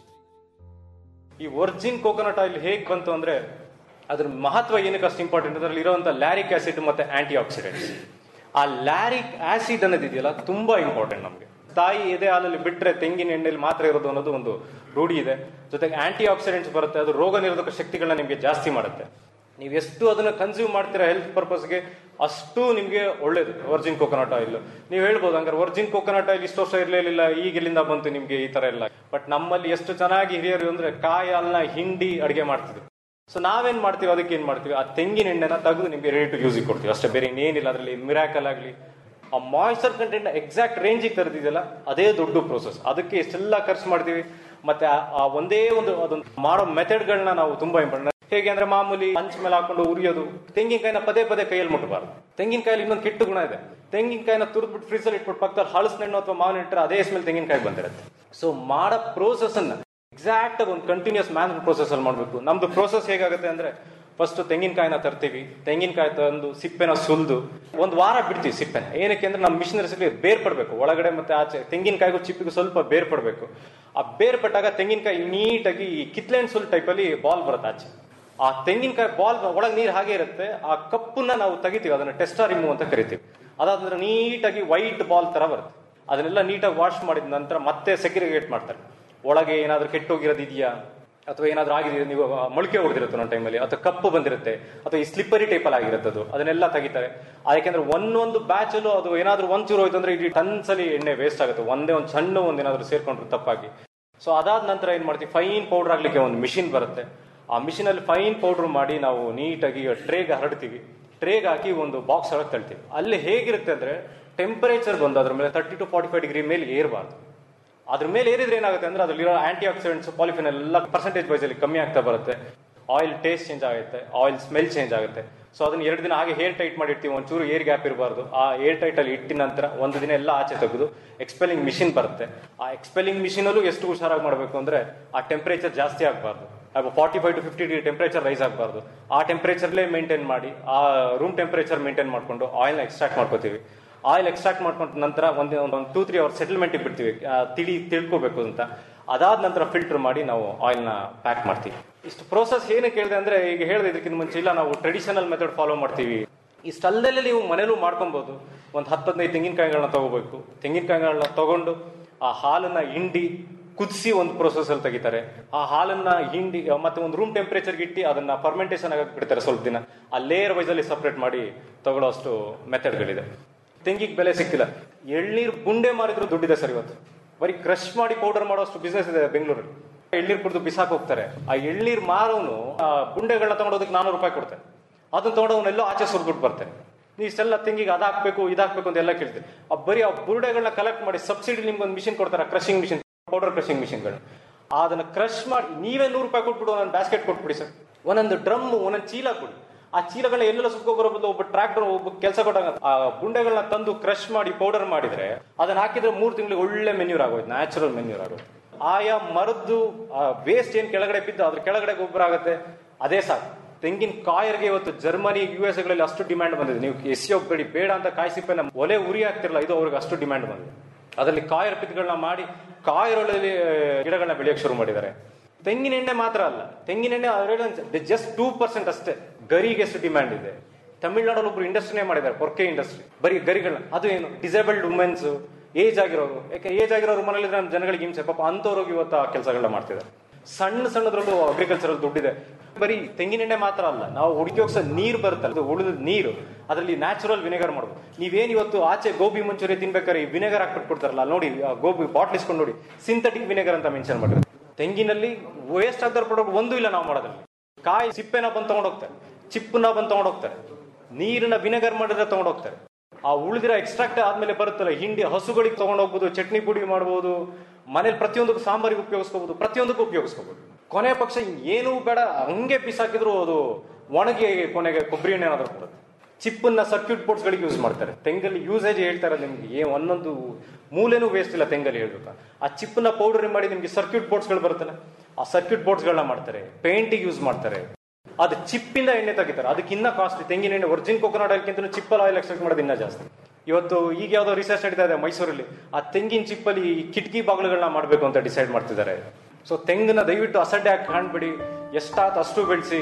ಈ ಒರಿಜಿನ್ ಕೋಕೋನಟ್ ಆಯಿಲ್ ಹೇಗೆ ಬಂತು ಅಂದ್ರೆ ಅದ್ರ ಮಹತ್ವ ಏನಕ್ಕೆ ಅಷ್ಟು ಇಂಪಾರ್ಟೆಂಟ್ ಅದರಲ್ಲಿ ಇರುವಂತ ಲ್ಯಾರಿಕ್ ಆಸಿಡ್ ಮತ್ತೆ ಆಂಟಿ ಆಕ್ಸಿಡೆಂಟ್ಸ್ ಆ ಲ್ಯಾರಿಕ್ ಆಸಿಡ್ ಅನ್ನೋದು ಇದೆಯಲ್ಲ ತುಂಬಾ ಇಂಪಾರ್ಟೆಂಟ್ ನಮಗೆ ತಾಯಿ ಎದೆ ಹಾಲಲ್ಲಿ ಬಿಟ್ರೆ ತೆಂಗಿನ ಎಣ್ಣೆಯಲ್ಲಿ ಮಾತ್ರ ಇರೋದು ಅನ್ನೋದು ಒಂದು ರೂಢಿ ಇದೆ ಜೊತೆಗೆ ಆಂಟಿ ಆಕ್ಸಿಡೆಂಟ್ಸ್ ಬರುತ್ತೆ ಅದು ರೋಗ ನಿರೋಧಕ ಶಕ್ತಿಗಳನ್ನ ನಿಮಗೆ ಜಾಸ್ತಿ ಮಾಡುತ್ತೆ ನೀವು ಎಷ್ಟು ಅದನ್ನ ಕನ್ಸ್ಯೂಮ್ ಮಾಡ್ತೀರಾ ಹೆಲ್ತ್ ಪರ್ಪಸ್ಗೆ ಅಷ್ಟು ನಿಮಗೆ ಒಳ್ಳೇದು ವರ್ಜಿನ್ ಕೋಕೋನಟ್ ಆಯಿಲ್ ನೀವು ಹೇಳ್ಬೋದು ಹಂಗಾರೆ ವರ್ಜಿನ್ ಕೋಕೋನಟ್ ಆಯಿಲ್ ಇಷ್ಟು ವರ್ಷ ಇರಲಿಲ್ಲ ಈಗ ಇಲ್ಲಿಂದ ಬಂತು ನಿಮ್ಗೆ ಈ ತರ ಎಲ್ಲ ಬಟ್ ನಮ್ಮಲ್ಲಿ ಎಷ್ಟು ಚೆನ್ನಾಗಿ ಹಿರಿಯರು ಅಂದ್ರೆ ಕಾಯಿ ಹಾಲ್ನ ಹಿಂಡಿ ಅಡಿಗೆ ಮಾಡ್ತಿದ್ರು ಸೊ ನಾವೇನ್ ಮಾಡ್ತೀವಿ ಅದಕ್ಕೆ ಏನ್ ಮಾಡ್ತೀವಿ ಆ ತೆಂಗಿನ ಎಣ್ಣೆನ ತೆಗೆದು ನಿಮ್ಗೆ ರೆಡಿ ಟು ಯೂಸಿಗೆ ಕೊಡ್ತೀವಿ ಅಷ್ಟೇ ಬೇರೆ ಇನ್ನೇನಿಲ್ಲ ಅದರಲ್ಲಿ ಮಿರಾಕಲ್ ಆಗಲಿ ಆ ಮಾಯ್ಚರ್ ಕಂಟೆಂಟ್ ಎಕ್ಸಾಕ್ಟ್ ರೇಂಜಿಗೆ ತರದಿದೆಯಲ್ಲ ಅದೇ ದೊಡ್ಡ ಪ್ರೋಸೆಸ್ ಅದಕ್ಕೆ ಎಷ್ಟೆಲ್ಲ ಖರ್ಚು ಮಾಡ್ತೀವಿ ಮತ್ತೆ ಆ- ಆ ಒಂದೇ ಒಂದು ಅದೊಂದು ಮಾಡೋ ಮೆಥಡ್ಗಳನ್ನ ನಾವು ತುಂಬಾ ಇಂಪಾರ್ಟೆಂಟ್ ಹೇಗೆ ಅಂದ್ರೆ ಮಾಮೂಲಿ ಹಂಚ ಮೇಲೆ ಹಾಕೊಂಡು ಉರಿಯೋದು ತೆಂಗಿನಕಾಯಿನ ಪದೇ ಪದೇ ಕೈಯಲ್ಲಿ ಮುಟ್ಟಬಾರ್ದು ತೆಂಗಿನಕಾಯಲ್ಲಿ ಇನ್ನೊಂದು ಕೆಟ್ಟ ಗುಣ ಇದೆ ತೆಂಗಿನಕಾಯಿನ ತುರಿದ್ಬಿಟ್ಟು ಫ್ರೀಸಲ್ಲಿ ಇಟ್ಬಿಟ್ಟು ಪಕ್ಕದಲ್ಲಿ ಹಳಸಿನಣ್ಣು ಅಥವಾ ಮಾವಿನ ಇಟ್ಟರೆ ಅದೇ ಸ್ಮೆಲ್ ತೆಂಗಿನಕಾಯಿ ಬಂದಿರುತ್ತೆ ಸೊ ಮಾಡೋ ಪ್ರೋಸೆಸ್ ಅನ್ನ ಎಕ್ಸಾಕ್ಟ್ ಆಗಿ ಒಂದು ಕಂಟಿನ್ಯೂಸ್ ಮ್ಯಾನ್ ಪ್ರೋಸೆಸ್ ಅಲ್ಲಿ ಮಾಡಬೇಕು ನಮ್ದು ಪ್ರೋಸೆಸ್ ಹೇಗಾಗುತ್ತೆ ಅಂದ್ರೆ ಫಸ್ಟ್ ತೆಂಗಿನಕಾಯಿನ ತರ್ತೀವಿ ತೆಂಗಿನಕಾಯಿ ತಂದು ಸಿಪ್ಪೆನ ಸುಲ್ದು ಒಂದು ವಾರ ಬಿಡ್ತೀವಿ ಸಿಪ್ಪೆನ ಏನಕ್ಕೆ ಅಂದ್ರೆ ನಮ್ಮ ಮಿಷನರೀಸ್ ಬೇರ್ಪಡಬೇಕು ಒಳಗಡೆ ಮತ್ತೆ ಆಚೆ ತೆಂಗಿನಕಾಯಿಗೂ ಚಿಪ್ಪಿಗೂ ಸ್ವಲ್ಪ ಬೇರ್ಪಡಬೇಕು ಆ ಬೇರ್ಪಟ್ಟಾಗ ತೆಂಗಿನಕಾಯಿ ನೀಟಾಗಿ ಕಿತ್ಲೆನ್ ಸುಲ್ ಟೈಪಲ್ಲಿ ಬಾಲ್ ಬರುತ್ತೆ ಆಚೆ ಆ ತೆಂಗಿನಕಾಯಿ ಬಾಲ್ ಒಳಗೆ ನೀರು ಹಾಗೆ ಇರುತ್ತೆ ಆ ಕಪ್ಪನ್ನ ನಾವು ತೆಗಿತೀವಿ ಅದನ್ನ ಟೆಸ್ಟಾ ರಿಮೂವ್ ಅಂತ ಕರಿತೀವಿ ಅದಾದ್ರೆ ನೀಟಾಗಿ ವೈಟ್ ಬಾಲ್ ತರ ಬರುತ್ತೆ ಅದನ್ನೆಲ್ಲ ನೀಟಾಗಿ ವಾಶ್ ಮಾಡಿದ ನಂತರ ಮತ್ತೆ ಸೆಕ್ರಿಗೇಟ್ ಮಾಡ್ತಾರೆ ಒಳಗೆ ಏನಾದ್ರೂ ಕೆಟ್ಟೋಗಿರೋದು ಇದೆಯಾ ಅಥವಾ ಏನಾದ್ರೂ ಆಗಿದೆ ನೀವು ಆ, ಮೊಳಕೆ ಹೊಡೆದಿರುತ್ತೆ ಒಂದು ಟೈಮಲ್ಲಿ ಅಥವಾ ಕಪ್ಪು ಬಂದಿರುತ್ತೆ ಅಥವಾ ಈ ಸ್ಲಿಪ್ಪರಿ ಟೈಪಲ್ಲಿ ಆಗಿರುತ್ತೆ ಅದು ಅದನ್ನೆಲ್ಲ ತೆಗಿತಾರೆ ಆ, ಯಾಕೆಂದ್ರೆ ಒಂದೊಂದು ಬ್ಯಾಚಲ್ಲೂ ಅದು ಏನಾದ್ರೂ ಒಂಚೂರು ಹೋಯ್ತು ಅಂದ್ರೆ ಇಡೀ ಟನ್ಸಲಿ ಎಣ್ಣೆ ವೇಸ್ಟ್ ಆಗುತ್ತೆ ಒಂದೇ ಒಂದು ಸಣ್ಣ ಒಂದು ಏನಾದ್ರೂ ಸೇರ್ಕೊಂಡ್ರು ತಪ್ಪಾಗಿ ಸೊ ಅದಾದ ನಂತರ ಏನ್ ಮಾಡ್ತೀವಿ ಫೈನ್ ಪೌಡರ್ ಆಗ್ಲಿಕ್ಕೆ ಒಂದು ಮಿಷಿನ್ ಬರುತ್ತೆ ಆ ಮಿಷಿನ್ ಅಲ್ಲಿ ಫೈನ್ ಪೌಡರ್ ಮಾಡಿ ನಾವು ನೀಟಾಗಿ ಟ್ರೇಗೆ ಹರಡ್ತೀವಿ ಟ್ರೇಗೆ ಹಾಕಿ ಒಂದು ಬಾಕ್ಸ್ ಒಳಗೆ ತಳ್ತೀವಿ ಅಲ್ಲಿ ಹೇಗಿರುತ್ತೆ ಅಂದ್ರೆ ಟೆಂಪರೇಚರ್ ಬಂದು ಅದ್ರ ಮೇಲೆ thirty to forty five degree ಮೇಲೆ ಏರಬಾರ್ದು ಅದ್ರ ಮೇಲೆ ಏರಿದ್ರೆ ಏನಾಗುತ್ತೆ ಅಂದ್ರೆ ಅದ್ರಲ್ಲಿರೋ ಆಂಟಿ ಆಕ್ಸಿಡೆಂಟ್ಸ್ ಪಾಲಿಫಿನ್ ಎಲ್ಲ ಪರ್ಸೆಂಟೇಜ್ ವೈಸ್ ಅಲ್ಲಿ ಕಮ್ಮಿ ಆಗ್ತಾ ಬರುತ್ತೆ ಆಯಿಲ್ ಟೇಸ್ಟ್ ಚೇಂಜ್ ಆಗುತ್ತೆ ಆಯಿಲ್ ಸ್ಮೆಲ್ ಚೇಂಜ್ ಆಗುತ್ತೆ ಸೊ ಅದನ್ನ ಎರಡು ದಿನ ಹಾಗೆ ಹೇರ್ ಟೈಟ್ ಮಾಡಿರ್ತೀವಿ ಒಂಚೂರು ಏರ್ ಗ್ಯಾಪ್ ಇರಬಾರ್ದು ಆ ಏರ್ ಟೈಟ್ ಅಲ್ಲಿ ಇಟ್ಟಿದ ನಂತರ ಒಂದು ದಿನ ಎಲ್ಲ ಆಚೆ ತೆಗೆದು ಎಕ್ಸ್ಪೆಲಿಂಗ್ ಮಿಷಿನ್ ಬರುತ್ತೆ ಆ ಎಕ್ಸ್ಪೆಲಿಂಗ್ ಮಿಷಿನ್ ಅಲ್ಲೂ ಎಷ್ಟು ಹುಷಾರಾಗಿ ಮಾಡಬೇಕು ಅಂದ್ರೆ ಆ ಟೆಂಪರೇಚರ್ ಜಾಸ್ತಿ ಆಗಬಾರ್ದು forty five to fifty degree temperature rise ಆಗಬಾರ್ದು ಆ ಟೆಂಪರೇಚರ್ಲೇ ಮೇಂಟೈನ್ ಮಾಡಿ ಆ ರೂಮ್ ಟೆಂಪರೇಚರ್ ಮೇಂಟೈನ್ ಮಾಡ್ಕೊಂಡು ಆಯಿಲ್ನ ಎಕ್ಸ್ಟ್ರಾಕ್ಟ್ ಮಾಡ್ಕೋತೀವಿ ಆಯಿಲ್ ಎಕ್ಸ್ಟ್ರಾಕ್ಟ್ ಮಾಡ್ಕೊಂಡ ನಂತರ ಒಂದು ಒಂದು ಟೂ ತ್ರೀ ಅವರ್ ಸೆಟಲ್ಮೆಂಟ್ ಬಿಡ್ತೀವಿ ಆ, ತಿಳಿ ತಿಳ್ಕೋಬೇಕು ಅಂತ ಅದಾದ ನಂತರ ಫಿಲ್ಟರ್ ಮಾಡಿ ನಾವು ಆಯಿಲ್ನ ಪ್ಯಾಕ್ ಮಾಡ್ತೀವಿ ಇಷ್ಟು ಪ್ರೋಸೆಸ್ ಏನು ಕೇಳಿದೆ ಅಂದ್ರೆ ಈಗ ಹೇಳಿದೆ ಇದಕ್ಕಿಂತ ಮುಂಚೆ ಇಲ್ಲ ನಾವು ಟ್ರೆಡಿಷನಲ್ ಮೆಥಡ್ ಫಾಲೋ ಮಾಡ್ತೀವಿ ಇಷ್ಟಲ್ಲದೆ ನೀವು ಮನೇಲೂ ಮಾಡ್ಕೊಬಹುದು ಒಂದು ಹತ್ತು ಹದಿನೈದು ತೆಂಗಿನಕಾಯಿಗಳನ್ನ ತಗೋಬೇಕು ತೆಂಗಿನಕಾಯಿಗಳನ್ನ ತಗೊಂಡು ಆ ಹಾಲನ್ನ ಹಿಂಡಿ ಕುದಿಸಿ ಒಂದು ಪ್ರೊಸೆಸ್ ಅಲ್ಲಿ ತೆಗಿತಾರೆ ಆ ಹಾಲನ್ನ ಹಿಂಡಿ ಮತ್ತೆ ಒಂದು ರೂಮ್ ಟೆಂಪರೇಚರ್ಗೆ ಇಟ್ಟು ಅದನ್ನ ಫರ್ಮೆಂಟೇಷನ್ ಆಗಕ್ಕೆ ಬಿಡ್ತಾರೆ ಸ್ವಲ್ಪ ದಿನ ಆ ಲೇಯರ್ ವೈಸ್ ಅಲ್ಲಿ ಸಪ್ರೇಟ್ ಮಾಡಿ ತಗೊಳ್ಳೋ ಅಷ್ಟು ಮೆಥಡ್ಗಳಿದೆ ತೆಂಗಿಗೆ ಬೆಲೆ ಸಿಕ್ಕಿಲ್ಲ ಎಳ್ನೀರು ಬುಂಡೆ ಮಾರಿದ್ರು ದುಡ್ಡಿದೆ ಸರ್ ಇವತ್ತು ಬರೀ ಕ್ರಶ್ ಮಾಡಿ ಪೌಡರ್ ಮಾಡೋಷ್ಟು ಬಿಸ್ನೆಸ್ ಇದೆ ಬೆಂಗಳೂರಲ್ಲಿ ಎಳ್ನೀರು ಕುಡಿದು ಬಿಸಾಕ್ ಹೋಗ್ತಾರೆ ಆ ಎಳ್ನೀರ್ ಮಾರೋನು ಆ ಬುಂಡೆಗಳನ್ನ ತಗೊಂಡೋದಕ್ಕೆ ನಾನೂರು ರೂಪಾಯಿ ಕೊಡ್ತಾರೆ ಅದನ್ನ ತಗೊಂಡವನ್ನೆಲ್ಲೋ ಆಚೆ ಸುರ್ಬಿಟ್ಟು ಬರ್ತಾರೆ ನೀವು ಇಷ್ಟೆಲ್ಲ ತೆಂಗಿಗೆ ಅದಾಕ್ಬೇಕು ಇದಾಕ್ಬೇಕು ಅಂತ ಎಲ್ಲ ಕೇಳ್ತೀರಿ ಆ ಬರೀ ಆ ಬುರುಡೆಗಳನ್ನ ಕಲೆಕ್ಟ್ ಮಾಡಿ ಸಬ್ಸಿಡಿ ನಿಮ್ಗೆ ಒಂದು ಮಿಷಿನ್ ಕೊಡ್ತಾರೆ ಕ್ರಶಿಂಗ್ ಮಿಷಿನ್ ಪೌಡರ್ ಕ್ರಶಿಂಗ್ ಮಿಷಿನ್ಗಳು ಅದನ್ನ ಕ್ರಶ್ ಮಾಡಿ ನೀವೇ ನೂರು ರೂಪಾಯಿ ಕೊಟ್ಬಿಡು ಒಂದೊಂದು ಬ್ಯಾಸ್ಕೆಟ್ ಕೊಟ್ಬಿಡಿ ಸರ್ ಒಂದೊಂದು ಡ್ರಮ್ ಒಂದೊಂದು ಚೀಲ ಕೊಡಿ ಆ ಚೀಲಗಳನ್ನ ಎಲ್ಲೆಲ್ಲ ಸುತ್ಕೊಬರೋ ಬದಲು ಒಬ್ಬ ಟ್ರಾಕ್ಟರ್ ಒಬ್ಬ ಕೆಲಸ ಕೊಟ್ಟಾಗ ಆ ಬುಂಡೆಗಳನ್ನ ತಂದು ಕ್ರಶ್ ಮಾಡಿ ಪೌಡರ್ ಮಾಡಿದ್ರೆ ಅದನ್ನ ಹಾಕಿದ್ರೆ ಮೂರು ತಿಂಗಳಿಗೆ ಒಳ್ಳೆ ಮೆನ್ಯೂರ್ ಆಗೋಯ್ತು ನ್ಯಾಚುರಲ್ ಮೆನ್ಯೂರ್ ಆಗೋಯ್ತು ಆಯಾ ಮರದ್ದು ವೇಸ್ಟ್ ಏನ್ ಕೆಳಗಡೆ ಬಿದ್ದು ಅದ್ರ ಕೆಳಗಡೆ ಗೊಬ್ಬರ ಆಗುತ್ತೆ ಅದೇ ಸಾಕು ತೆಂಗಿನ ಕಾಯರ್ಗೆ ಇವತ್ತು ಜರ್ಮನಿ ಯು ಎಸ್ ಗಳಲ್ಲಿ ಅಷ್ಟು ಡಿಮ್ಯಾಂಡ್ ಬಂದಿದೆ ನೀವು ಎಸಿ ಹೋಗ್ಬೇಡಿ ಬೇಡ ಅಂತ ಕಾಯಿ ಸಿಪ್ಪೆನ ಒಲೆ ಉರಿ ಆಗ್ತಿರಲ್ಲ ಇದು ಅವ್ರಿಗೆ ಅಷ್ಟು ಡಿಮ್ಯಾಂಡ್ ಬಂದಿದೆ ಅದರಲ್ಲಿ ಕಾಯರ್ ಪಿತ್ಗಳನ್ನ ಮಾಡಿ ಕಾಯರೊಳಲ್ಲಿ ಗಿಡಗಳನ್ನ ಬೆಳೆಯಕ್ಕೆ ಶುರು ಮಾಡಿದ್ದಾರೆ ತೆಂಗಿನ ಎಣ್ಣೆ ಮಾತ್ರ ಅಲ್ಲ ತೆಂಗಿನ ಎಣ್ಣೆ ಜಸ್ಟ್ ಟೂ ಪರ್ಸೆಂಟ್ ಅಷ್ಟೇ ಗರಿಗೆ ಎಷ್ಟು ಡಿಮ್ಯಾಂಡ್ ಇದೆ ತಮಿಳ್ನಾಡಲ್ಲಿ ಒಬ್ರು ಇಂಡಸ್ಟ್ರಿನೇ ಮಾಡಿದ್ದಾರೆ ಪೊರ್ಕೆ ಇಂಡಸ್ಟ್ರಿ ಬರೀ ಗರಿಗಳನ್ನ ಅದು ಏನು ಡಿಸೇಬಲ್ಡ್ ವುಮೆನ್ಸ್ ಏಜ್ ಆಗಿರೋರು ಯಾಕೆ ಏಜ್ ಆಗಿರೋರು ಮನೇಲಿ ನಮ್ಮ ಜನಗಳಿಗೆ ಹಿಂಸೆ ಪಾಪ ಅಂಥವ್ರಿಗೆ ಇವತ್ತು ಆ ಕೆಲಸಗಳನ್ನ ಮಾಡ್ತಿದ್ದಾರೆ ಸಣ್ಣ ಸಣ್ಣದ್ರಲ್ಲೂ ಅಗ್ರಿಕಲ್ಚರಲ್ ದುಡ್ಡಿದೆ ಬರೀ ತೆಂಗಿನೆಣ್ಣೆ ಮಾತ್ರ ಅಲ್ಲ ನಾವು ಹುಡುಕಿ ನೀರು ಬರುತ್ತಲ್ಲ ಅದು ಉಳಿದ ನೀರು ಅದರಲ್ಲಿ ನ್ಯಾಚುರಲ್ ವಿನೆಗರ್ ಮಾಡ್ಬೋದು ನೀವೇನ್ ಇವತ್ತು ಆಚೆ ಗೋಬಿ ಮಂಚೂರಿ ತಿನ್ಬೇಕಾದ್ರೆ ಈ ವಿನೆಗರ್ ಹಾಕ್ಬಿಟ್ಟು ಕೊಡ್ತಾರಲ್ಲ ಅಲ್ಲಿ ನೋಡಿ ಆ ಗೋಬಿ ಬಾಟ್ಲ್ ಇಸ್ಕೊಂಡು ನೋಡಿ ಸಿಂಥೆಟಿಕ್ ವಿನೆಗರ್ ಅಂತ ಮೆನ್ಷನ್ ಮಾಡಿದ್ರು ತೆಂಗಿನಲ್ಲಿ ವೇಸ್ಟ್ ಆಗದ ಪ್ರಾಡಕ್ಟ್ ಒಂದು ಇಲ್ಲ ನಾವು ಮಾಡೋದ್ರಲ್ಲಿ ಕಾಯಿ ಸಿಪ್ಪೆನ ಬಂದು ತಗೊಂಡೋಗ್ತಾರೆ ಚಿಪ್ಪನ್ನ ಬಂದು ತಗೊಂಡೋಗ್ತಾರೆ ನೀರನ್ನ ವಿನೆಗರ್ ಮಾಡಿದ್ರೆ ತಗೊಂಡೋಗ್ತಾರೆ ಆ ಉಳಿದಿರೋ ಎಕ್ಸ್ಟ್ರಾಕ್ಟ್ ಆದ್ಮೇಲೆ ಬರುತ್ತಲ್ಲ ಹಿಂಡಿ ಹಸುಗಳಿಗೆ ತಗೊಂಡೋಗ್ಬೋದು ಚಟ್ನಿ ಪುಡಿ ಮಾಡ್ಬೋದು ಮನೇಲಿ ಪ್ರತಿಯೊಂದಕ್ಕೂ ಸಾಂಬಾರಿಗೆ ಉಪಯೋಗಿಸ್ಕೋಬಹುದು ಪ್ರತಿಯೊಂದಕ್ಕೂ ಉಪಯೋಗಿಸ್ಕೋಬಹುದು ಕೊನೆ ಪಕ್ಷ ಏನೂ ಬೇಡ ಹಂಗೆ ಬಿಸಾಕಿದ್ರು ಅದು ಒಣಗಿ ಕೊನೆಗೆ ಕೊಬ್ಬರಿ ಎಣ್ಣೆ ಏನಾದ್ರು ಕೊಡುತ್ತೆ ಚಿಪ್ಪನ್ನ ಸರ್ಕ್ಯೂಟ್ ಬೋರ್ಡ್ಸ್ ಗಳಿಗೆ ಯೂಸ್ ಮಾಡ್ತಾರೆ ತೆಂಗಲ್ಲಿ ಯೂಸೇಜ್ ಹೇಳ್ತಾರೆ ನಿಮ್ಗೆ ಏ ಒಂದೊಂದು ಮೂಲೆನೂ ವೇಸ್ಟ್ ಇಲ್ಲ ತೆಂಗಲ್ಲಿ ಹೇಳ್ಬೇಕು ಆ ಚಿಪ್ಪನ್ನ ಪೌಡರ್ ಮಾಡಿ ನಿಮ್ಗೆ ಸರ್ಕ್ಯೂಟ್ ಬೋರ್ಡ್ಸ್ ಗಳು ಬರುತ್ತಲ್ಲ ಆ ಸರ್ಕ್ಯೂಟ್ ಬೋರ್ಡ್ಸ್ ಗಳನ್ನ ಮಾಡ್ತಾರೆ ಪೇಂಟಿಗೆ ಯೂಸ್ ಮಾಡ್ತಾರೆ ಅದು ಚಿಪ್ಪಿಂದ ಎಣ್ಣೆ ತೆಗಿತಾರೆ ಅದಕ್ಕೆ ಇನ್ನ ಕಾಸ್ಟ್ಲಿ ತೆಂಗಿನ ಎಣ್ಣೆ ಒರಿಜಿನ್ ಕೋಕೋನಟ್ ಆಯಿಲ್ಕಿಂತ ಚಿಪ್ಪಲ್ ಆಯಿಲ್ ಎಕ್ಸ್ಟ್ರಾಕ್ಟ್ ಮಾಡೋದು ಇನ್ನ ಜಾಸ್ತಿ ಇವತ್ತು ಈಗ ಯಾವ್ದೋ ರಿಸರ್ಚ್ ನಡೀತಾ ಇದೆ ಮೈಸೂರಲ್ಲಿ ಆ ತೆಂಗಿನ ಚಿಪ್ಪಲ್ಲಿ ಈ ಕಿಟಕಿ ಬಾಗಿಲುಗಳನ್ನ ಮಾಡಬೇಕು ಅಂತ ಡಿಸೈಡ್ ಮಾಡ್ತಿದ್ದಾರೆ ಸೊ ತೆಂಗಿನ ದಯವಿಟ್ಟು ಅಸಡ್ಡೆ ಹಾಕಿ ಕಾಣ್ಬಿಡಿ ಎಷ್ಟಾತ್ ಅಷ್ಟು ಬೆಳೆಸಿ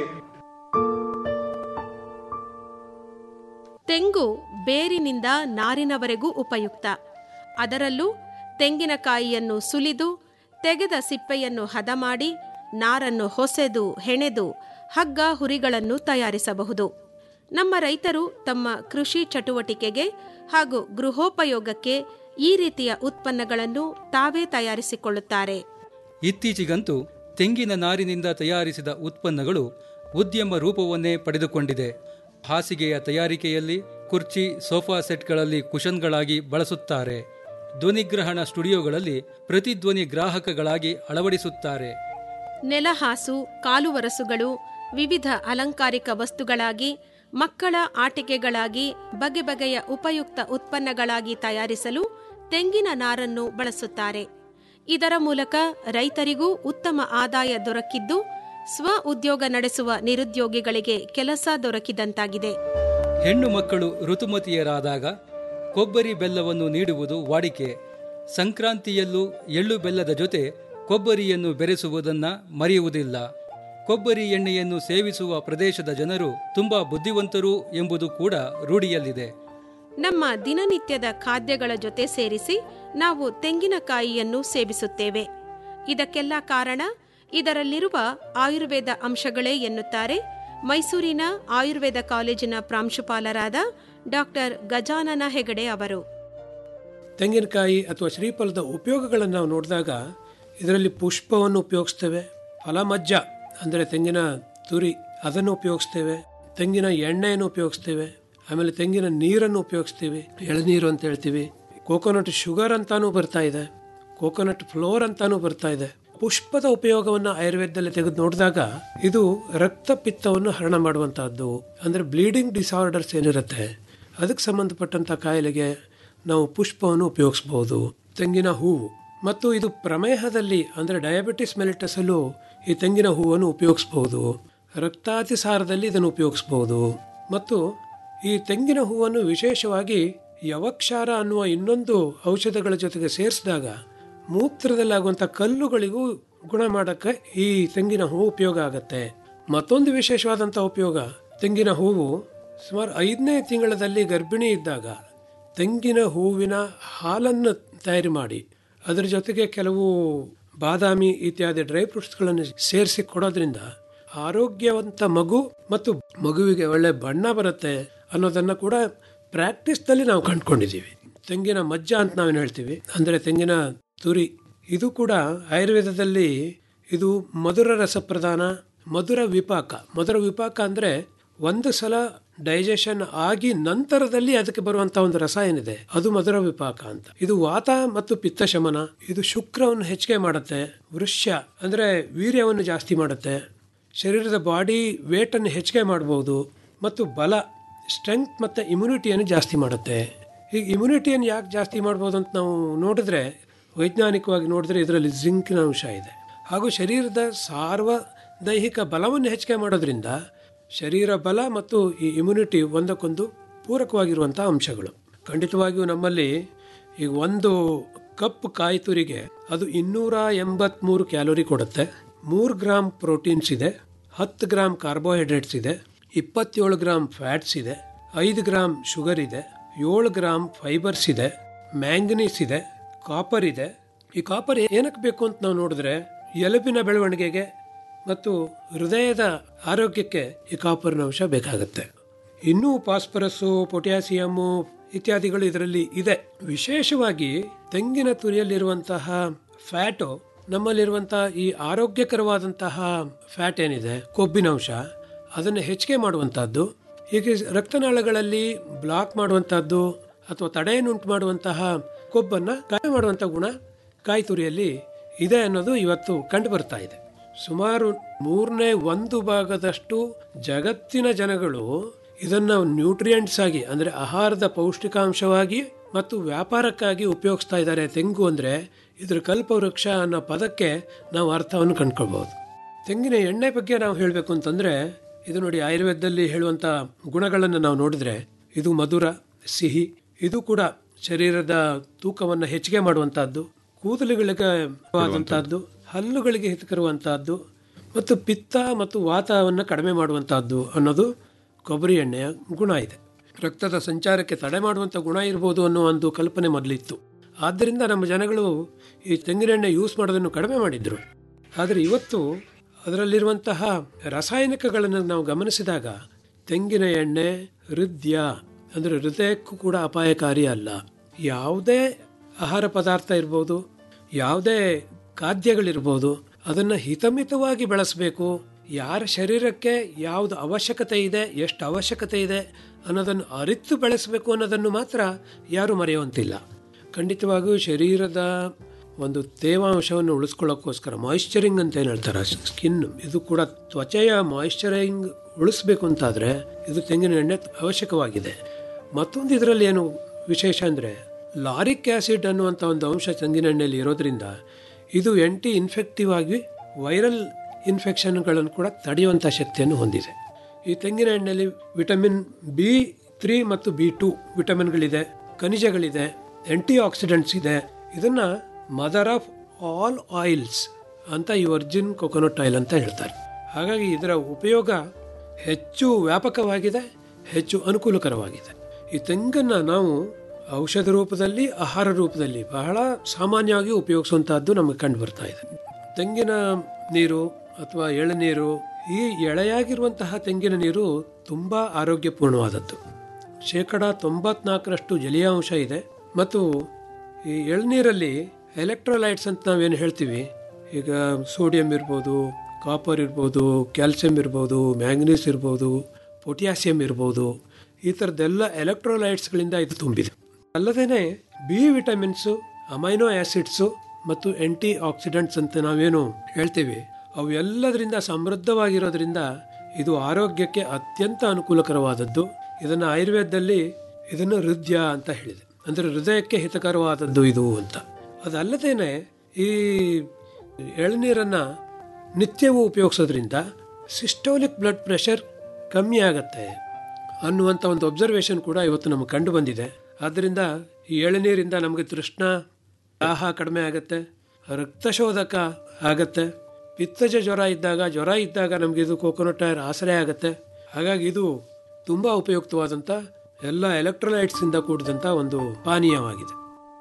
ತೆಂಗು ಬೇರಿನಿಂದ ನಾರಿನವರೆಗೂ ಉಪಯುಕ್ತ ಅದರಲ್ಲೂ ತೆಂಗಿನಕಾಯಿಯನ್ನು ಸುಲಿದು ತೆಗೆದ ಸಿಪ್ಪೆಯನ್ನು ಹದ ಮಾಡಿ ನಾರನ್ನು ಹೊಸೆದು ಹೆಣೆದು ಹಗ್ಗ ಹುರಿಗಳನ್ನು ತಯಾರಿಸಬಹುದು ನಮ್ಮ ರೈತರು ತಮ್ಮ ಕೃಷಿ ಚಟುವಟಿಕೆಗೆ ಹಾಗೂ ಗೃಹೋಪಯೋಗಕ್ಕೆ ಈ ರೀತಿಯ ಉತ್ಪನ್ನಗಳನ್ನು ತಾವೇ ತಯಾರಿಸಿಕೊಳ್ಳುತ್ತಾರೆ ಇತ್ತೀಚೆಗಂತೂ ತೆಂಗಿನ ನಾರಿನಿಂದ ತಯಾರಿಸಿದ ಉತ್ಪನ್ನಗಳು ಉದ್ಯಮ ರೂಪವನ್ನೇ ಪಡೆದುಕೊಂಡಿದೆ ಹಾಸಿಗೆಯ ತಯಾರಿಕೆಯಲ್ಲಿ ಕುರ್ಚಿ ಸೋಫಾ ಸೆಟ್ಗಳಲ್ಲಿ ಕುಶನ್ಗಳಾಗಿ ಬಳಸುತ್ತಾರೆ ಧ್ವನಿಗ್ರಹಣ ಸ್ಟುಡಿಯೋಗಳಲ್ಲಿ ಪ್ರತಿಧ್ವನಿ ಗ್ರಾಹಕಗಳಾಗಿ ಅಳವಡಿಸುತ್ತಾರೆ ನೆಲಹಾಸು ಕಾಲುವರಸುಗಳು ವಿವಿಧ ಅಲಂಕಾರಿಕ ವಸ್ತುಗಳಾಗಿ ಮಕ್ಕಳ ಆಟಿಕೆಗಳಾಗಿ ಬಗೆ ಬಗೆಯ ಉಪಯುಕ್ತ ಉತ್ಪನ್ನಗಳಾಗಿ ತಯಾರಿಸಲು ತೆಂಗಿನ ನಾರನ್ನು ಬಳಸುತ್ತಾರೆ ಇದರ ಮೂಲಕ ರೈತರಿಗೂ ಉತ್ತಮ ಆದಾಯ ದೊರಕಿದ್ದು ಸ್ವ ಉದ್ಯೋಗ ನಡೆಸುವ ನಿರುದ್ಯೋಗಿಗಳಿಗೆ ಕೆಲಸ ದೊರಕಿದಂತಾಗಿದೆ ಹೆಣ್ಣು ಮಕ್ಕಳು ಋತುಮತಿಯರಾದಾಗ ಕೊಬ್ಬರಿ ಬೆಲ್ಲವನ್ನು ನೀಡುವುದು ವಾಡಿಕೆ ಸಂಕ್ರಾಂತಿಯಲ್ಲೂ ಎಳ್ಳು ಬೆಲ್ಲದ ಜೊತೆ ಕೊಬ್ಬರಿಯನ್ನು ಬೆರೆಸುವುದನ್ನ ಮರೆಯುವುದಿಲ್ಲ ಕೊಬ್ಬರಿ ಎಣ್ಣೆಯನ್ನು ಸೇವಿಸುವ ಪ್ರದೇಶದ ಜನರು ತುಂಬಾ ಬುದ್ಧಿವಂತರು ಎಂಬುದು ಕೂಡ ರೂಢಿಯಲ್ಲಿದೆ ನಮ್ಮ ದಿನನಿತ್ಯದ ಖಾದ್ಯಗಳ ಜೊತೆ ಸೇರಿಸಿ ನಾವು ತೆಂಗಿನಕಾಯಿಯನ್ನು ಸೇವಿಸುತ್ತೇವೆ ಇದಕ್ಕೆಲ್ಲ ಕಾರಣ ಇದರಲ್ಲಿರುವ ಆಯುರ್ವೇದ ಅಂಶಗಳೇ ಎನ್ನುತ್ತಾರೆ ಮೈಸೂರಿನ ಆಯುರ್ವೇದ ಕಾಲೇಜಿನ ಪ್ರಾಂಶುಪಾಲರಾದ ಡಾಕ್ಟರ್ ಗಜಾನನ ಹೆಗಡೆ ಅವರು ತೆಂಗಿನಕಾಯಿ ಅಥವಾ ಶ್ರೀಫಲದ ಉಪಯೋಗಗಳನ್ನು ನಾವು ನೋಡಿದಾಗ ಇದರಲ್ಲಿ ಪುಷ್ಪವನ್ನು ಉಪಯೋಗಿಸ್ತೇವೆ ಫಲಮಜ್ಜ ಅಂದರೆ ತೆಂಗಿನ ತುರಿ ಅದನ್ನು ಉಪಯೋಗಿಸ್ತೇವೆ ತೆಂಗಿನ ಎಣ್ಣೆಯನ್ನು ಉಪಯೋಗಿಸ್ತೇವೆ ಆಮೇಲೆ ತೆಂಗಿನ ನೀರನ್ನು ಉಪಯೋಗಿಸ್ತೀವಿ ಎಳನೀರು ಅಂತ ಹೇಳ್ತೀವಿ ಕೋಕೋನಟ್ ಶುಗರ್ ಅಂತಾನೂ ಬರ್ತಾ ಇದೆ ಕೋಕೋನಟ್ ಫ್ಲೋರ್ ಅಂತಾನೂ ಬರ್ತಾ ಇದೆ ಪುಷ್ಪದ ಉಪಯೋಗವನ್ನು ಆಯುರ್ವೇದದಲ್ಲಿ ತೆಗೆದು ನೋಡಿದಾಗ ಇದು ರಕ್ತಪಿತ್ತವನ್ನು ಹರಣ ಮಾಡುವಂತಹದ್ದು ಅಂದರೆ ಬ್ಲೀಡಿಂಗ್ ಡಿಸಾರ್ಡರ್ಸ್ ಏನಿರುತ್ತೆ ಅದಕ್ಕೆ ಸಂಬಂಧಪಟ್ಟಂಥ ಕಾಯಿಲೆಗೆ ನಾವು ಪುಷ್ಪವನ್ನು ಉಪಯೋಗಿಸ್ಬೋದು ತೆಂಗಿನ ಹೂವು ಮತ್ತು ಇದು ಪ್ರಮೇಹದಲ್ಲಿ ಅಂದರೆ ಡಯಾಬಿಟಿಸ್ ಮೆಲಿಟಸಲ್ಲೂ ಈ ತೆಂಗಿನ ಹೂವನ್ನು ಉಪಯೋಗಿಸ್ಬೋದು ರಕ್ತಾತಿಸಾರದಲ್ಲಿ ಇದನ್ನು ಉಪಯೋಗಿಸ್ಬೋದು ಮತ್ತು ಈ ತೆಂಗಿನ ಹೂವನ್ನು ವಿಶೇಷವಾಗಿ ಯವಕ್ಷಾರ ಅನ್ನುವ ಇನ್ನೊಂದು ಔಷಧಗಳ ಜೊತೆಗೆ ಸೇರಿಸಿದಾಗ ಮೂತ್ರದಲ್ಲಾಗುವಂಥ ಕಲ್ಲುಗಳಿಗೂ ಗುಣ ಮಾಡೋಕ್ಕೆ ಈ ತೆಂಗಿನ ಹೂವು ಉಪಯೋಗ ಆಗುತ್ತೆ ಮತ್ತೊಂದು ವಿಶೇಷವಾದಂಥ ಉಪಯೋಗ ತೆಂಗಿನ ಹೂವು ಸುಮಾರು ಐದನೇ ತಿಂಗಳಲ್ಲಿ ಗರ್ಭಿಣಿ ಇದ್ದಾಗ ತೆಂಗಿನ ಹೂವಿನ ಹಾಲನ್ನು ತಯಾರು ಮಾಡಿ ಅದರ ಜೊತೆಗೆ ಕೆಲವು ಬಾದಾಮಿ ಇತ್ಯಾದಿ ಡ್ರೈ ಫ್ರೂಟ್ಸ್ಗಳನ್ನು ಸೇರಿಸಿ ಕೊಡೋದ್ರಿಂದ ಆರೋಗ್ಯವಂತ ಮಗು ಮತ್ತು ಮಗುವಿಗೆ ಒಳ್ಳೆ ಬಣ್ಣ ಬರುತ್ತೆ ಅನ್ನೋದನ್ನು ಕೂಡ ಪ್ರಾಕ್ಟೀಸ್ನಲ್ಲಿ ನಾವು ಕಂಡುಕೊಂಡಿದ್ದೀವಿ ತೆಂಗಿನ ಮಜ್ಜ ಅಂತ ನಾವೇನು ಹೇಳ್ತೀವಿ ಅಂದರೆ ತೆಂಗಿನ ತುರಿ ಇದು ಕೂಡ ಆಯುರ್ವೇದದಲ್ಲಿ ಇದು ಮಧುರ ರಸ ಪ್ರಧಾನ ಮಧುರ ವಿಪಾಕ ಮಧುರ ವಿಪಾಕ ಅಂದರೆ ಒಂದು ಸಲ ಡೈಜೆಷನ್ ಆಗಿ ನಂತರದಲ್ಲಿ ಅದಕ್ಕೆ ಬರುವಂತ ಒಂದು ರಸ ಏನಿದೆ ಅದು ಮಧುರ ವಿಪಾಕ ಅಂತ ಇದು ವಾತ ಮತ್ತು ಪಿತ್ತ ಶಮನ ಇದು ಶುಕ್ರವನ್ನು ಹೆಚ್ಚಿಗೆ ಮಾಡುತ್ತೆ ವೃಷ್ಯ ಅಂದ್ರೆ ವೀರ್ಯವನ್ನು ಜಾಸ್ತಿ ಮಾಡುತ್ತೆ ಶರೀರದ ಬಾಡಿ ವೇಟನ್ನು ಹೆಚ್ಚಿಗೆ ಮಾಡಬಹುದು ಮತ್ತು ಬಲ ಸ್ಟ್ರೆಂತ್ ಮತ್ತು ಇಮ್ಯುನಿಟಿಯನ್ನು ಜಾಸ್ತಿ ಮಾಡುತ್ತೆ ಈಗ ಇಮ್ಯುನಿಟಿಯನ್ನು ಯಾಕೆ ಜಾಸ್ತಿ ಮಾಡ್ಬೋದು ಅಂತ ನಾವು ನೋಡಿದ್ರೆ ವೈಜ್ಞಾನಿಕವಾಗಿ ನೋಡಿದ್ರೆ ಇದರಲ್ಲಿ ಜಿಂಕ್ನ ಅಂಶ ಇದೆ ಹಾಗೂ ಶರೀರದ ಸಾರ್ವದೈಹಿಕ ಬಲವನ್ನು ಹೆಚ್ಚಿಗೆ ಮಾಡೋದ್ರಿಂದ ಶರೀರ ಬಲ ಮತ್ತು ಈ ಇಮ್ಯುನಿಟಿ ಒಂದಕ್ಕೊಂದು ಪೂರಕವಾಗಿರುವಂಥ ಅಂಶಗಳು ಖಂಡಿತವಾಗಿಯೂ ನಮ್ಮಲ್ಲಿ ಈಗ ಒಂದು ಕಪ್ ಕಾಯಿ ತುರಿಗೆ ಅದು ಇನ್ನೂರ ಎಂಬತ್ಮೂರು ಕ್ಯಾಲೋರಿ ಕೊಡುತ್ತೆ ಮೂರು ಗ್ರಾಮ್ ಪ್ರೋಟೀನ್ಸ್ ಇದೆ ಹತ್ತು ಗ್ರಾಮ್ ಕಾರ್ಬೋಹೈಡ್ರೇಟ್ಸ್ ಇದೆ ಇಪ್ಪತ್ತೇಳು ಗ್ರಾಮ್ ಫ್ಯಾಟ್ಸ್ ಇದೆ ಐದು ಗ್ರಾಮ್ ಶುಗರ್ ಇದೆ ಏಳು ಗ್ರಾಮ್ ಫೈಬರ್ಸ್ ಇದೆ ಮ್ಯಾಂಗನೀಸ್ ಇದೆ ಕಾಪರ್ ಇದೆ ಈ ಕಾಪರ್ ಏನಕ್ಕೆ ಬೇಕು ಅಂತ ನಾವು ನೋಡಿದ್ರೆ ಎಲುಬಿನ ಬೆಳವಣಿಗೆಗೆ ಮತ್ತು ಹೃದಯದ ಆರೋಗ್ಯಕ್ಕೆ ಈ ಕಾಪರ್ನ ಅಂಶ ಬೇಕಾಗುತ್ತೆ ಇನ್ನೂ ಫಾಸ್ಫರಸ್ಸು ಪೊಟ್ಯಾಸಿಯಮ್ಮು ಇತ್ಯಾದಿಗಳು ಇದರಲ್ಲಿ ಇದೆ ವಿಶೇಷವಾಗಿ ತೆಂಗಿನ ತುರಿಯಲ್ಲಿರುವಂತಹ ಫ್ಯಾಟು ನಮ್ಮಲ್ಲಿರುವಂತಹ ಈ ಆರೋಗ್ಯಕರವಾದಂತಹ ಫ್ಯಾಟ್ ಏನಿದೆ ಕೊಬ್ಬಿನಂಶ ಅದನ್ನು ಹೆಚ್ಚಿಗೆ ಮಾಡುವಂತಹದ್ದು ಹೀಗೆ ರಕ್ತನಾಳಗಳಲ್ಲಿ ಬ್ಲಾಕ್ ಮಾಡುವಂತಹದ್ದು ಅಥವಾ ತಡೆಯನ್ನುಂಟು ಮಾಡುವಂತಹ ಕೊಬ್ಬನ್ನು ಕಡಿಮೆ ಮಾಡುವಂಥ ಗುಣ ಕಾಯಿ ತುರಿಯಲ್ಲಿ ಇದೆ ಅನ್ನೋದು ಇವತ್ತು ಕಂಡು ಬರ್ತಾ ಇದೆ ಸುಮಾರು ಮೂರನೇ ಒಂದು ಭಾಗದಷ್ಟು ಜಗತ್ತಿನ ಜನಗಳು ಇದನ್ನು ನ್ಯೂಟ್ರಿಯೆಂಟ್ಸ್ ಆಗಿ ಅಂದರೆ ಆಹಾರದ ಪೌಷ್ಟಿಕಾಂಶವಾಗಿ ಮತ್ತು ವ್ಯಾಪಾರಕ್ಕಾಗಿ ಉಪಯೋಗಿಸ್ತಾ ಇದ್ದಾರೆ ತೆಂಗು ಅಂದರೆ ಇದ್ರ ಕಲ್ಪವೃಕ್ಷ ಅನ್ನೋ ಪದಕ್ಕೆ ನಾವು ಅರ್ಥವನ್ನು ಕಂಡ್ಕೊಳ್ಬಹುದು ತೆಂಗಿನ ಎಣ್ಣೆ ಬಗ್ಗೆ ನಾವು ಹೇಳಬೇಕು ಅಂತಂದರೆ ಇದು ನೋಡಿ ಆಯುರ್ವೇದದಲ್ಲಿ ಹೇಳುವಂಥ ಗುಣಗಳನ್ನು ನಾವು ನೋಡಿದ್ರೆ ಇದು ಮಧುರ ಸಿಹಿ ಇದು ಕೂಡ ಶರೀರದ ತೂಕವನ್ನು ಹೆಚ್ಚಿಗೆ ಮಾಡುವಂತಹದ್ದು ಕೂದಲುಗಳಿಗೆ ಆದಂತಹದ್ದು ಹಲ್ಲುಗಳಿಗೆ ಹಿತಕರುವಂತಹದ್ದು ಮತ್ತು ಪಿತ್ತ ಮತ್ತು ವಾತವನ್ನು ಕಡಿಮೆ ಮಾಡುವಂತಹದ್ದು ಅನ್ನೋದು ಕೊಬ್ಬರಿ ಎಣ್ಣೆಯ ಗುಣ ಇದೆ ರಕ್ತದ ಸಂಚಾರಕ್ಕೆ ತಡೆ ಮಾಡುವಂಥ ಗುಣ ಇರ್ಬೋದು ಅನ್ನೋ ಒಂದು ಕಲ್ಪನೆ ಮೊದಲಿತ್ತು ಆದ್ದರಿಂದ ನಮ್ಮ ಜನಗಳು ಈ ತೆಂಗಿನೆಣ್ಣೆ ಯೂಸ್ ಮಾಡೋದನ್ನು ಕಡಿಮೆ ಮಾಡಿದ್ರು ಆದರೆ ಇವತ್ತು ಅದರಲ್ಲಿರುವಂತಹ ರಾಸಾಯನಿಕಗಳನ್ನು ನಾವು ಗಮನಿಸಿದಾಗ ತೆಂಗಿನ ಎಣ್ಣೆ ಹೃದಯ ಅಂದರೆ ಹೃದಯಕ್ಕೂ ಕೂಡ ಅಪಾಯಕಾರಿ ಅಲ್ಲ ಯಾವುದೇ ಆಹಾರ ಪದಾರ್ಥ ಇರ್ಬೋದು ಯಾವುದೇ ಖಾದ್ಯಗಳಿರ್ಬೋದು ಅದನ್ನು ಹಿತಮಿತವಾಗಿ ಬೆಳೆಸಬೇಕು ಯಾರ ಶರೀರಕ್ಕೆ ಯಾವುದು ಅವಶ್ಯಕತೆ ಇದೆ ಎಷ್ಟು ಅವಶ್ಯಕತೆ ಇದೆ ಅನ್ನೋದನ್ನು ಅರಿತು ಬೆಳೆಸಬೇಕು ಅನ್ನೋದನ್ನು ಮಾತ್ರ ಯಾರೂ ಮರೆಯುವಂತಿಲ್ಲ ಖಂಡಿತವಾಗಿಯೂ ಶರೀರದ ಒಂದು ತೇವಾಂಶವನ್ನು ಉಳಿಸ್ಕೊಳ್ಳೋಕ್ಕೋಸ್ಕರ ಮಾಯಿಶ್ಚರಿಂಗ್ ಅಂತ ಏನು ಹೇಳ್ತಾರೆ ಸ್ಕಿನ್ ಇದು ಕೂಡ ತ್ವಚೆಯ ಮಾಯಿಶ್ಚರಿಂಗ್ ಉಳಿಸ್ಬೇಕು ಅಂತಾದರೆ ಇದು ತೆಂಗಿನ ಎಣ್ಣೆ ಅವಶ್ಯಕವಾಗಿದೆ ಮತ್ತೊಂದು ಇದರಲ್ಲಿ ಏನು ವಿಶೇಷ ಅಂದರೆ ಲಾರಿಕ್ ಆ್ಯಸಿಡ್ ಅನ್ನುವಂಥ ಒಂದು ಅಂಶ ತೆಂಗಿನ ಎಣ್ಣೆಯಲ್ಲಿ ಇರೋದ್ರಿಂದ ಇದು ಎಂಟಿ ಇನ್ಫೆಕ್ಟಿವ್ ಆಗಿ ವೈರಲ್ ಇನ್ಫೆಕ್ಷನ್ಗಳನ್ನು ಕೂಡ ತಡೆಯುವಂಥ ಶಕ್ತಿಯನ್ನು ಹೊಂದಿದೆ ಈ ತೆಂಗಿನ ಎಣ್ಣೆಯಲ್ಲಿ ವಿಟಮಿನ್ ಬಿ ತ್ರೀ ಮತ್ತು ಬಿ ಟು ವಿಟಮಿನ್ಗಳಿದೆ ಖನಿಜಗಳಿದೆ ಆಂಟಿ ಆಕ್ಸಿಡೆಂಟ್ಸ್ ಇದೆ ಇದನ್ನ ಮದರ್ ಆಫ್ ಆಲ್ ಆಯಿಲ್ಸ್ ಅಂತ ಈ ವರ್ಜಿನ್ ಕೊಕೊನಟ್ ಆಯಿಲ್ ಅಂತ ಹೇಳ್ತಾರೆ ಹಾಗಾಗಿ ಇದರ ಉಪಯೋಗ ಹೆಚ್ಚು ವ್ಯಾಪಕವಾಗಿದೆ ಹೆಚ್ಚು ಅನುಕೂಲಕರವಾಗಿದೆ ಈ ತೆಂಗನ್ನು ನಾವು ಔಷಧ ರೂಪದಲ್ಲಿ ಆಹಾರ ರೂಪದಲ್ಲಿ ಬಹಳ ಸಾಮಾನ್ಯವಾಗಿ ಉಪಯೋಗಿಸುವಂತಹದ್ದು ನಮಗೆ ಕಂಡು ಬರ್ತಾ ಇದೆ ತೆಂಗಿನ ನೀರು ಅಥವಾ ಎಳನೀರು ಈ ಎಳೆಯಾಗಿರುವಂತಹ ತೆಂಗಿನ ನೀರು ತುಂಬ ಆರೋಗ್ಯಪೂರ್ಣವಾದದ್ದು ಶೇಕಡ ತೊಂಬತ್ನಾಲ್ಕರಷ್ಟು ಜಲೀಯಾಂಶ ಇದೆ ಮತ್ತು ಈ ಎಳ್ನೀರಲ್ಲಿ ಎಲೆಕ್ಟ್ರೋಲೈಟ್ಸ್ ಅಂತ ನಾವೇನು ಹೇಳ್ತೀವಿ ಈಗ ಸೋಡಿಯಂ ಇರ್ಬೋದು ಕಾಪರ್ ಇರ್ಬೋದು ಕ್ಯಾಲ್ಸಿಯಂ ಇರ್ಬೋದು ಮ್ಯಾಂಗನೀಸ್ ಇರ್ಬೋದು ಪೊಟ್ಯಾಸಿಯಂ ಇರ್ಬೋದು ಈ ಥರದ್ದೆಲ್ಲ ಎಲೆಕ್ಟ್ರೋಲೈಟ್ಸ್ಗಳಿಂದ ಇದು ತುಂಬಿದೆ ಅಲ್ಲದೇ ಬಿ ವಿಟಮಿನ್ಸು ಅಮೈನೋ ಆ್ಯಸಿಡ್ಸು ಮತ್ತು ಆಂಟಿ ಆಕ್ಸಿಡೆಂಟ್ಸ್ ಅಂತ ನಾವೇನು ಹೇಳ್ತೀವಿ ಅವು ಎಲ್ಲದರಿಂದ ಸಮೃದ್ಧವಾಗಿರೋದ್ರಿಂದ ಇದು ಆರೋಗ್ಯಕ್ಕೆ ಅತ್ಯಂತ ಅನುಕೂಲಕರವಾದದ್ದು ಇದನ್ನು ಆಯುರ್ವೇದದಲ್ಲಿ ಇದನ್ನು ಹೃದಯ ಅಂತ ಹೇಳಿದೆ ಅಂದರೆ ಹೃದಯಕ್ಕೆ ಹಿತಕರವಾದದ್ದು ಇದು ಅಂತ ಅದಲ್ಲದೇನೆ ಈ ಎಳನೀರನ್ನು ನಿತ್ಯವೂ ಉಪಯೋಗಿಸೋದ್ರಿಂದ ಸಿಸ್ಟೋಲಿಕ್ ಬ್ಲಡ್ ಪ್ರೆಷರ್ ಕಮ್ಮಿ ಆಗತ್ತೆ ಅನ್ನುವಂಥ ಒಂದು ಅಬ್ಸರ್ವೇಷನ್ ಕೂಡ ಇವತ್ತು ನಮಗೆ ಕಂಡು ಬಂದಿದೆ ಆದ್ದರಿಂದ ಈ ಎಳನೀರಿಂದ ನಮಗೆ ತೃಷ್ಣ ದಾಹ ಕಡಿಮೆ ಆಗುತ್ತೆ ರಕ್ತಶೋಧಕ ಆಗತ್ತೆ ಪಿತ್ತಜ ಜ್ವರ ಇದ್ದಾಗ ಜ್ವರ ಇದ್ದಾಗ ನಮಗೆ ಇದು ಕೋಕೋನಟ್ ಆಯಿಲ್ ಆಸರೆ ಆಗುತ್ತೆ ಹಾಗಾಗಿ ಇದು ತುಂಬ ಉಪಯುಕ್ತವಾದಂಥ ಎಲ್ಲ ಎಲೆಕ್ಟ್ರೋಲೈಟ್ಸಿಂದ ಕೂಡಿದಂಥ ಒಂದು ಪಾನೀಯವಾಗಿದೆ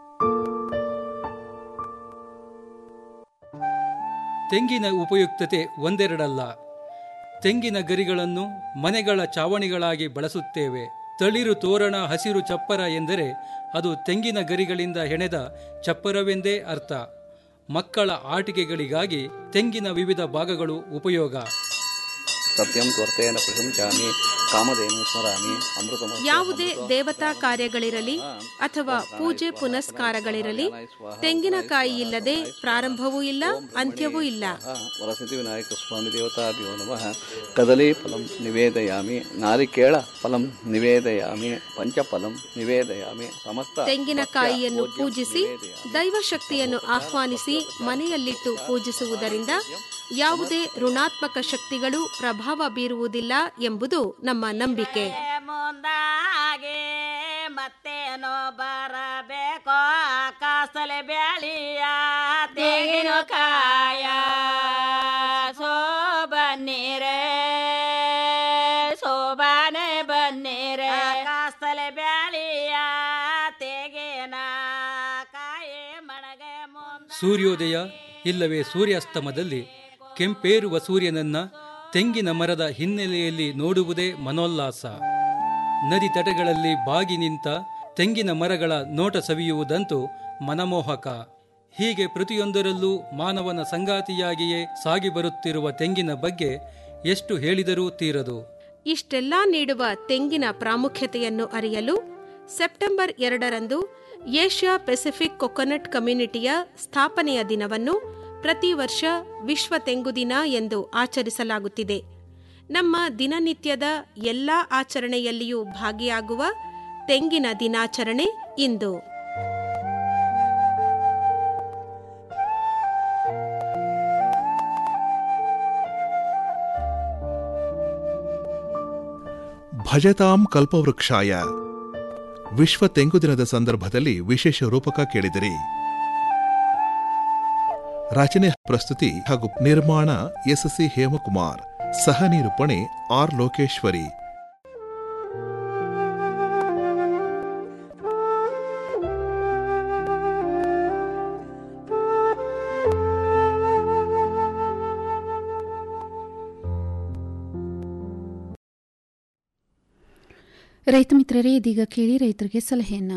ತೆಂಗಿನ ಉಪಯುಕ್ತತೆ ಒಂದೆರಡಲ್ಲ ತೆಂಗಿನ ಗರಿಗಳನ್ನು ಮನೆಗಳ ಚಾವಣಿಗಳಾಗಿ ಬಳಸುತ್ತೇವೆ ತಳಿರು ತೋರಣ ಹಸಿರು ಚಪ್ಪರ ಎಂದರೆ ಅದು ತೆಂಗಿನ ಗರಿಗಳಿಂದ ಹೆಣೆದ ಚಪ್ಪರವೆಂದೇ ಅರ್ಥ ಮಕ್ಕಳ ಆಟಿಕೆಗಳಿಗಾಗಿ ತೆಂಗಿನ ವಿವಿಧ ಭಾಗಗಳು ಉಪಯೋಗ ಸತ್ಯಂ ತ್ವರ್ತೇನ ಪ್ರಶಂಸಾಮಿ ಕಾಮಧೇನು ಸ್ಮರಾಮಿ ಅಮೃತ ಯಾವುದೇ ದೇವತಾ ಕಾರ್ಯಗಳಿರಲಿ ಅಥವಾ ಪೂಜೆ ಪುನಸ್ಕಾರಗಳಿರಲಿ ತೆಂಗಿನಕಾಯಿ ಇಲ್ಲದೆ ಪ್ರಾರಂಭವೂ ಇಲ್ಲ ಅಂತ್ಯವೂ ಇಲ್ಲ ವರಸತಿ ವಿನಾಯಕ ಸ್ವಾಮಿ ದೇವತಾಭ್ಯೋ ನಮಃ ಕದಲಿ ಫಲಂ ನಿವೇದಯಾಮಿ ನಾರಿಕೇಳ ಫಲಂ ನಿವೇದಯಾಮಿ ಪಂಚಫಲಂ ನಿವೇದಯಾಮಿ ಸಮಸ್ತ ತೆಂಗಿನಕಾಯಿಯನ್ನು ಪೂಜಿಸಿ ದೈವಶಕ್ತಿಯನ್ನು ಆಹ್ವಾನಿಸಿ ಮನೆಯಲ್ಲಿಟ್ಟು ಪೂಜಿಸುವುದರಿಂದ ಯಾವುದೇ ಋಣಾತ್ಮಕ ಶಕ್ತಿಗಳು ಪ್ರಭಾವ ಬೀರುವುದಿಲ್ಲ ಎಂಬುದು ನಮ್ಮ ನಂಬಿಕೆ ಮುಂದಾಗೆ ಮತ್ತೇನೋ ಬರಬೇಕೋ ಆಕಾಶದಲ್ಲಿ ಬ್ಯಾಳಿಯ ತೆಂಗಿನಕಾಯ ಸೋ ಬನ್ನೀರೆ ಸೋಬಾನೆ ಬನ್ನೀರೆ ಆಕಾಶದಲ್ಲಿ ಬ್ಯಾಳಿಯ ತೆಗಿನ ಕಾಯಿ ಮಣಗೆ ಮುಂದ ಸೂರ್ಯೋದಯ ಇಲ್ಲವೇ ಸೂರ್ಯಾಸ್ತಮದಲ್ಲಿ ಕೆಂಪೇರುವ ಸೂರ್ಯನನ್ನ ತೆಂಗಿನ ಮರದ ಹಿನ್ನೆಲೆಯಲ್ಲಿ ನೋಡುವುದೇ ಮನೋಲ್ಲಾಸ ನದಿ ತಟಗಳಲ್ಲಿ ಬಾಗಿ ನಿಂತ ತೆಂಗಿನ ಮರಗಳ ನೋಟ ಸವಿಯುವುದಂತೂ ಮನಮೋಹಕ ಹೀಗೆ ಪ್ರತಿಯೊಂದರಲ್ಲೂ ಮಾನವನ ಸಂಗಾತಿಯಾಗಿಯೇ ಸಾಗಿ ಬರುತ್ತಿರುವ ತೆಂಗಿನ ಬಗ್ಗೆ ಎಷ್ಟು ಹೇಳಿದರೂ ತೀರದು ಇಷ್ಟೆಲ್ಲ ನೀಡುವ ತೆಂಗಿನ ಪ್ರಾಮುಖ್ಯತೆಯನ್ನು ಅರಿಯಲು ಸೆಪ್ಟೆಂಬರ್ ಎರಡರಂದು ಏಷ್ಯಾ ಪೆಸಿಫಿಕ್ ಕೊಕೊನಟ್ ಕಮ್ಯುನಿಟಿಯ ಸ್ಥಾಪನೆಯ ದಿನವನ್ನು ಪ್ರತಿ ವರ್ಷ ವಿಶ್ವ ತೆಂಗು ದಿನ ಎಂದು ಆಚರಿಸಲಾಗುತ್ತಿದೆ ನಮ್ಮ ದಿನನಿತ್ಯದ ಎಲ್ಲ ಆಚರಣೆಯಲ್ಲಿಯೂ ಭಾಗಿಯಾಗುವ ತೆಂಗಿನ ದಿನಾಚರಣೆ ಇಂದು ಭಜತಾಂ ಕಲ್ಪವೃಕ್ಷಾಯ ವಿಶ್ವ ತೆಂಗು ದಿನದ ಸಂದರ್ಭದಲ್ಲಿ ವಿಶೇಷ ರೂಪಕ ಕೇಳಿದಿರಿ ರಚನೆ ಪ್ರಸ್ತುತಿ ಹಾಗೂ ನಿರ್ಮಾಣ ಎಸ್ಎಸ್ಸಿ ಹೇಮಕುಮಾರ್ ಸಹ ನಿರೂಪಣೆ ಆರ್ ಲೋಕೇಶ್ವರಿ ರೈತ ಮಿತ್ರರೇ ಇದೀಗ ಕೇಳಿ ರೈತರಿಗೆ ಸಲಹೆಯನ್ನ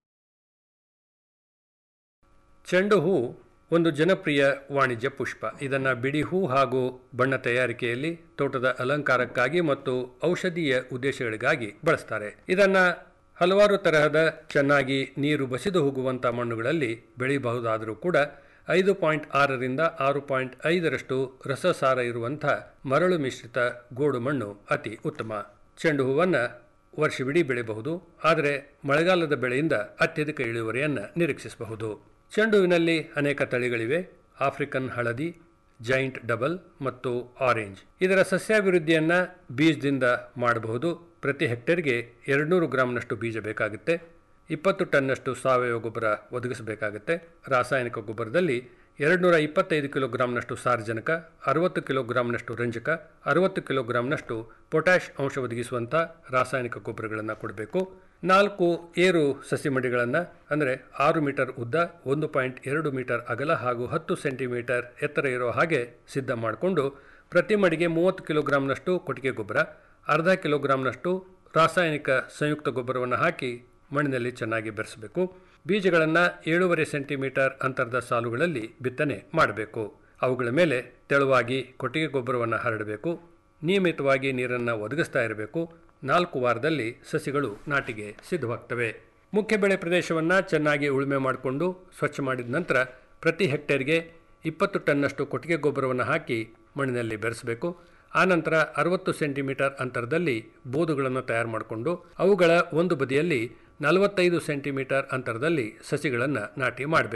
ಚೆಂಡು ಹೂ ಒಂದು ಜನಪ್ರಿಯ ವಾಣಿಜ್ಯ ಪುಷ್ಪ ಇದನ್ನು ಬಿಡಿ ಹೂ ಹಾಗೂ ಬಣ್ಣ ತಯಾರಿಕೆಯಲ್ಲಿ ತೋಟದ ಅಲಂಕಾರಕ್ಕಾಗಿ ಮತ್ತು ಔಷಧೀಯ ಉದ್ದೇಶಗಳಿಗಾಗಿ ಬಳಸ್ತಾರೆ ಇದನ್ನ ಹಲವಾರು ತರಹದ ಚೆನ್ನಾಗಿ ನೀರು ಬಸಿದು ಹೋಗುವಂಥ ಮಣ್ಣುಗಳಲ್ಲಿ ಬೆಳೆಯಬಹುದಾದರೂ ಕೂಡ ಐದು ಪಾಯಿಂಟ್ ಆರರಿಂದ ಆರು ಪಾಯಿಂಟ್ ಐದರಷ್ಟು ರಸಸಾರ ಇರುವಂಥ ಮರಳು ಮಿಶ್ರಿತ ಗೋಡು ಮಣ್ಣು ಅತಿ ಉತ್ತಮ ಚೆಂಡು ಹೂವನ್ನು ವರ್ಷವಿಡೀ ಬೆಳೆಯಬಹುದು ಆದರೆ ಮಳೆಗಾಲದ ಬೆಳೆಯಿಂದ ಅತ್ಯಧಿಕ ಇಳುವರಿಯನ್ನು ನಿರೀಕ್ಷಿಸಬಹುದು ಚೆಂಡುವಿನಲ್ಲಿ ಅನೇಕ ತಳಿಗಳಿವೆ ಆಫ್ರಿಕನ್ ಹಳದಿ ಜೈಂಟ್ ಡಬಲ್ ಮತ್ತು ಆರೆಂಜ್ ಇದರ ಸಸ್ಯಾಭಿವೃದ್ಧಿಯನ್ನು ಬೀಜದಿಂದ ಮಾಡಬಹುದು ಪ್ರತಿ ಹೆಕ್ಟೇರ್ಗೆ ಎರಡುನೂರು ಗ್ರಾಂನಷ್ಟು ಬೀಜ ಬೇಕಾಗುತ್ತೆ ಇಪ್ಪತ್ತು ಟನ್ನಷ್ಟು ಸಾವಯವ ಗೊಬ್ಬರ ಒದಗಿಸಬೇಕಾಗುತ್ತೆ ರಾಸಾಯನಿಕ ಗೊಬ್ಬರದಲ್ಲಿ ಎರಡುನೂರ ಇಪ್ಪತ್ತೈದು ಕಿಲೋಗ್ರಾಂನಷ್ಟು ಸಾರಜನಕ ಅರವತ್ತು ಕಿಲೋಗ್ರಾಂನಷ್ಟು ರಂಜಕ ಅರವತ್ತು ಕಿಲೋಗ್ರಾಂನಷ್ಟು ಪೊಟ್ಯಾಷ್ ಅಂಶ ಒದಗಿಸುವಂಥ ರಾಸಾಯನಿಕ ಗೊಬ್ಬರಗಳನ್ನು ಕೊಡಬೇಕು ನಾಲ್ಕು ಏರು ಸಸಿ ಮಡಿಗಳನ್ನು ಅಂದರೆ ಆರು ಮೀಟರ್ ಉದ್ದ ಒಂದು ಪಾಯಿಂಟ್ ಎರಡು ಮೀಟರ್ ಅಗಲ ಹಾಗೂ ಹತ್ತು ಸೆಂಟಿಮೀಟರ್ ಎತ್ತರ ಇರೋ ಹಾಗೆ ಸಿದ್ಧ ಮಾಡಿಕೊಂಡು ಪ್ರತಿ ಮಡಿಗೆ ಮೂವತ್ತು ಕಿಲೋಗ್ರಾಂನಷ್ಟು ಕೊಟ್ಟಿಗೆ ಗೊಬ್ಬರ ಅರ್ಧ ಕಿಲೋಗ್ರಾಂನಷ್ಟು ರಾಸಾಯನಿಕ ಸಂಯುಕ್ತ ಗೊಬ್ಬರವನ್ನು ಹಾಕಿ ಮಣ್ಣಿನಲ್ಲಿ ಚೆನ್ನಾಗಿ ಬೆರೆಸಬೇಕು ಬೀಜಗಳನ್ನು ಏಳೂವರೆ ಸೆಂಟಿಮೀಟರ್ ಅಂತರದ ಸಾಲುಗಳಲ್ಲಿ ಬಿತ್ತನೆ ಮಾಡಬೇಕು ಅವುಗಳ ಮೇಲೆ ತೆಳುವಾಗಿ ಕೊಟ್ಟಿಗೆ ಗೊಬ್ಬರವನ್ನು ಹರಡಬೇಕು ನಿಯಮಿತವಾಗಿ ನೀರನ್ನು ಒದಗಿಸ್ತಾ ಇರಬೇಕು ನಾಲ್ಕು ವಾರದಲ್ಲಿ ಸಸಿಗಳು ನಾಟಿಗೆ ಸಿದ್ಧವಾಗ್ತವೆ ಮುಖ್ಯ ಬೆಳೆ ಪ್ರದೇಶವನ್ನು ಚೆನ್ನಾಗಿ ಉಳುಮೆ ಮಾಡಿಕೊಂಡು ಸ್ವಚ್ಛ ಮಾಡಿದ ನಂತರ ಪ್ರತಿ ಹೆಕ್ಟೇರ್ಗೆ ಇಪ್ಪತ್ತು ಟನ್ನಷ್ಟು ಕೊಟ್ಟಿಗೆ ಗೊಬ್ಬರವನ್ನು ಹಾಕಿ ಮಣ್ಣಿನಲ್ಲಿ ಬೆರೆಸಬೇಕು ಆನಂತರ ಅರವತ್ತು ಸೆಂಟಿಮೀಟರ್ ಅಂತರದಲ್ಲಿ ಬೋದುಗಳನ್ನು ತಯಾರು ಮಾಡಿಕೊಂಡು ಅವುಗಳ ಒಂದು ಬದಿಯಲ್ಲಿ ನಲವತ್ತೈದು ಸೆಂಟಿಮೀಟರ್ ಅಂತರದಲ್ಲಿ ಸಸಿಗಳನ್ನು ನಾಟಿ ಮಾಡಬೇಕು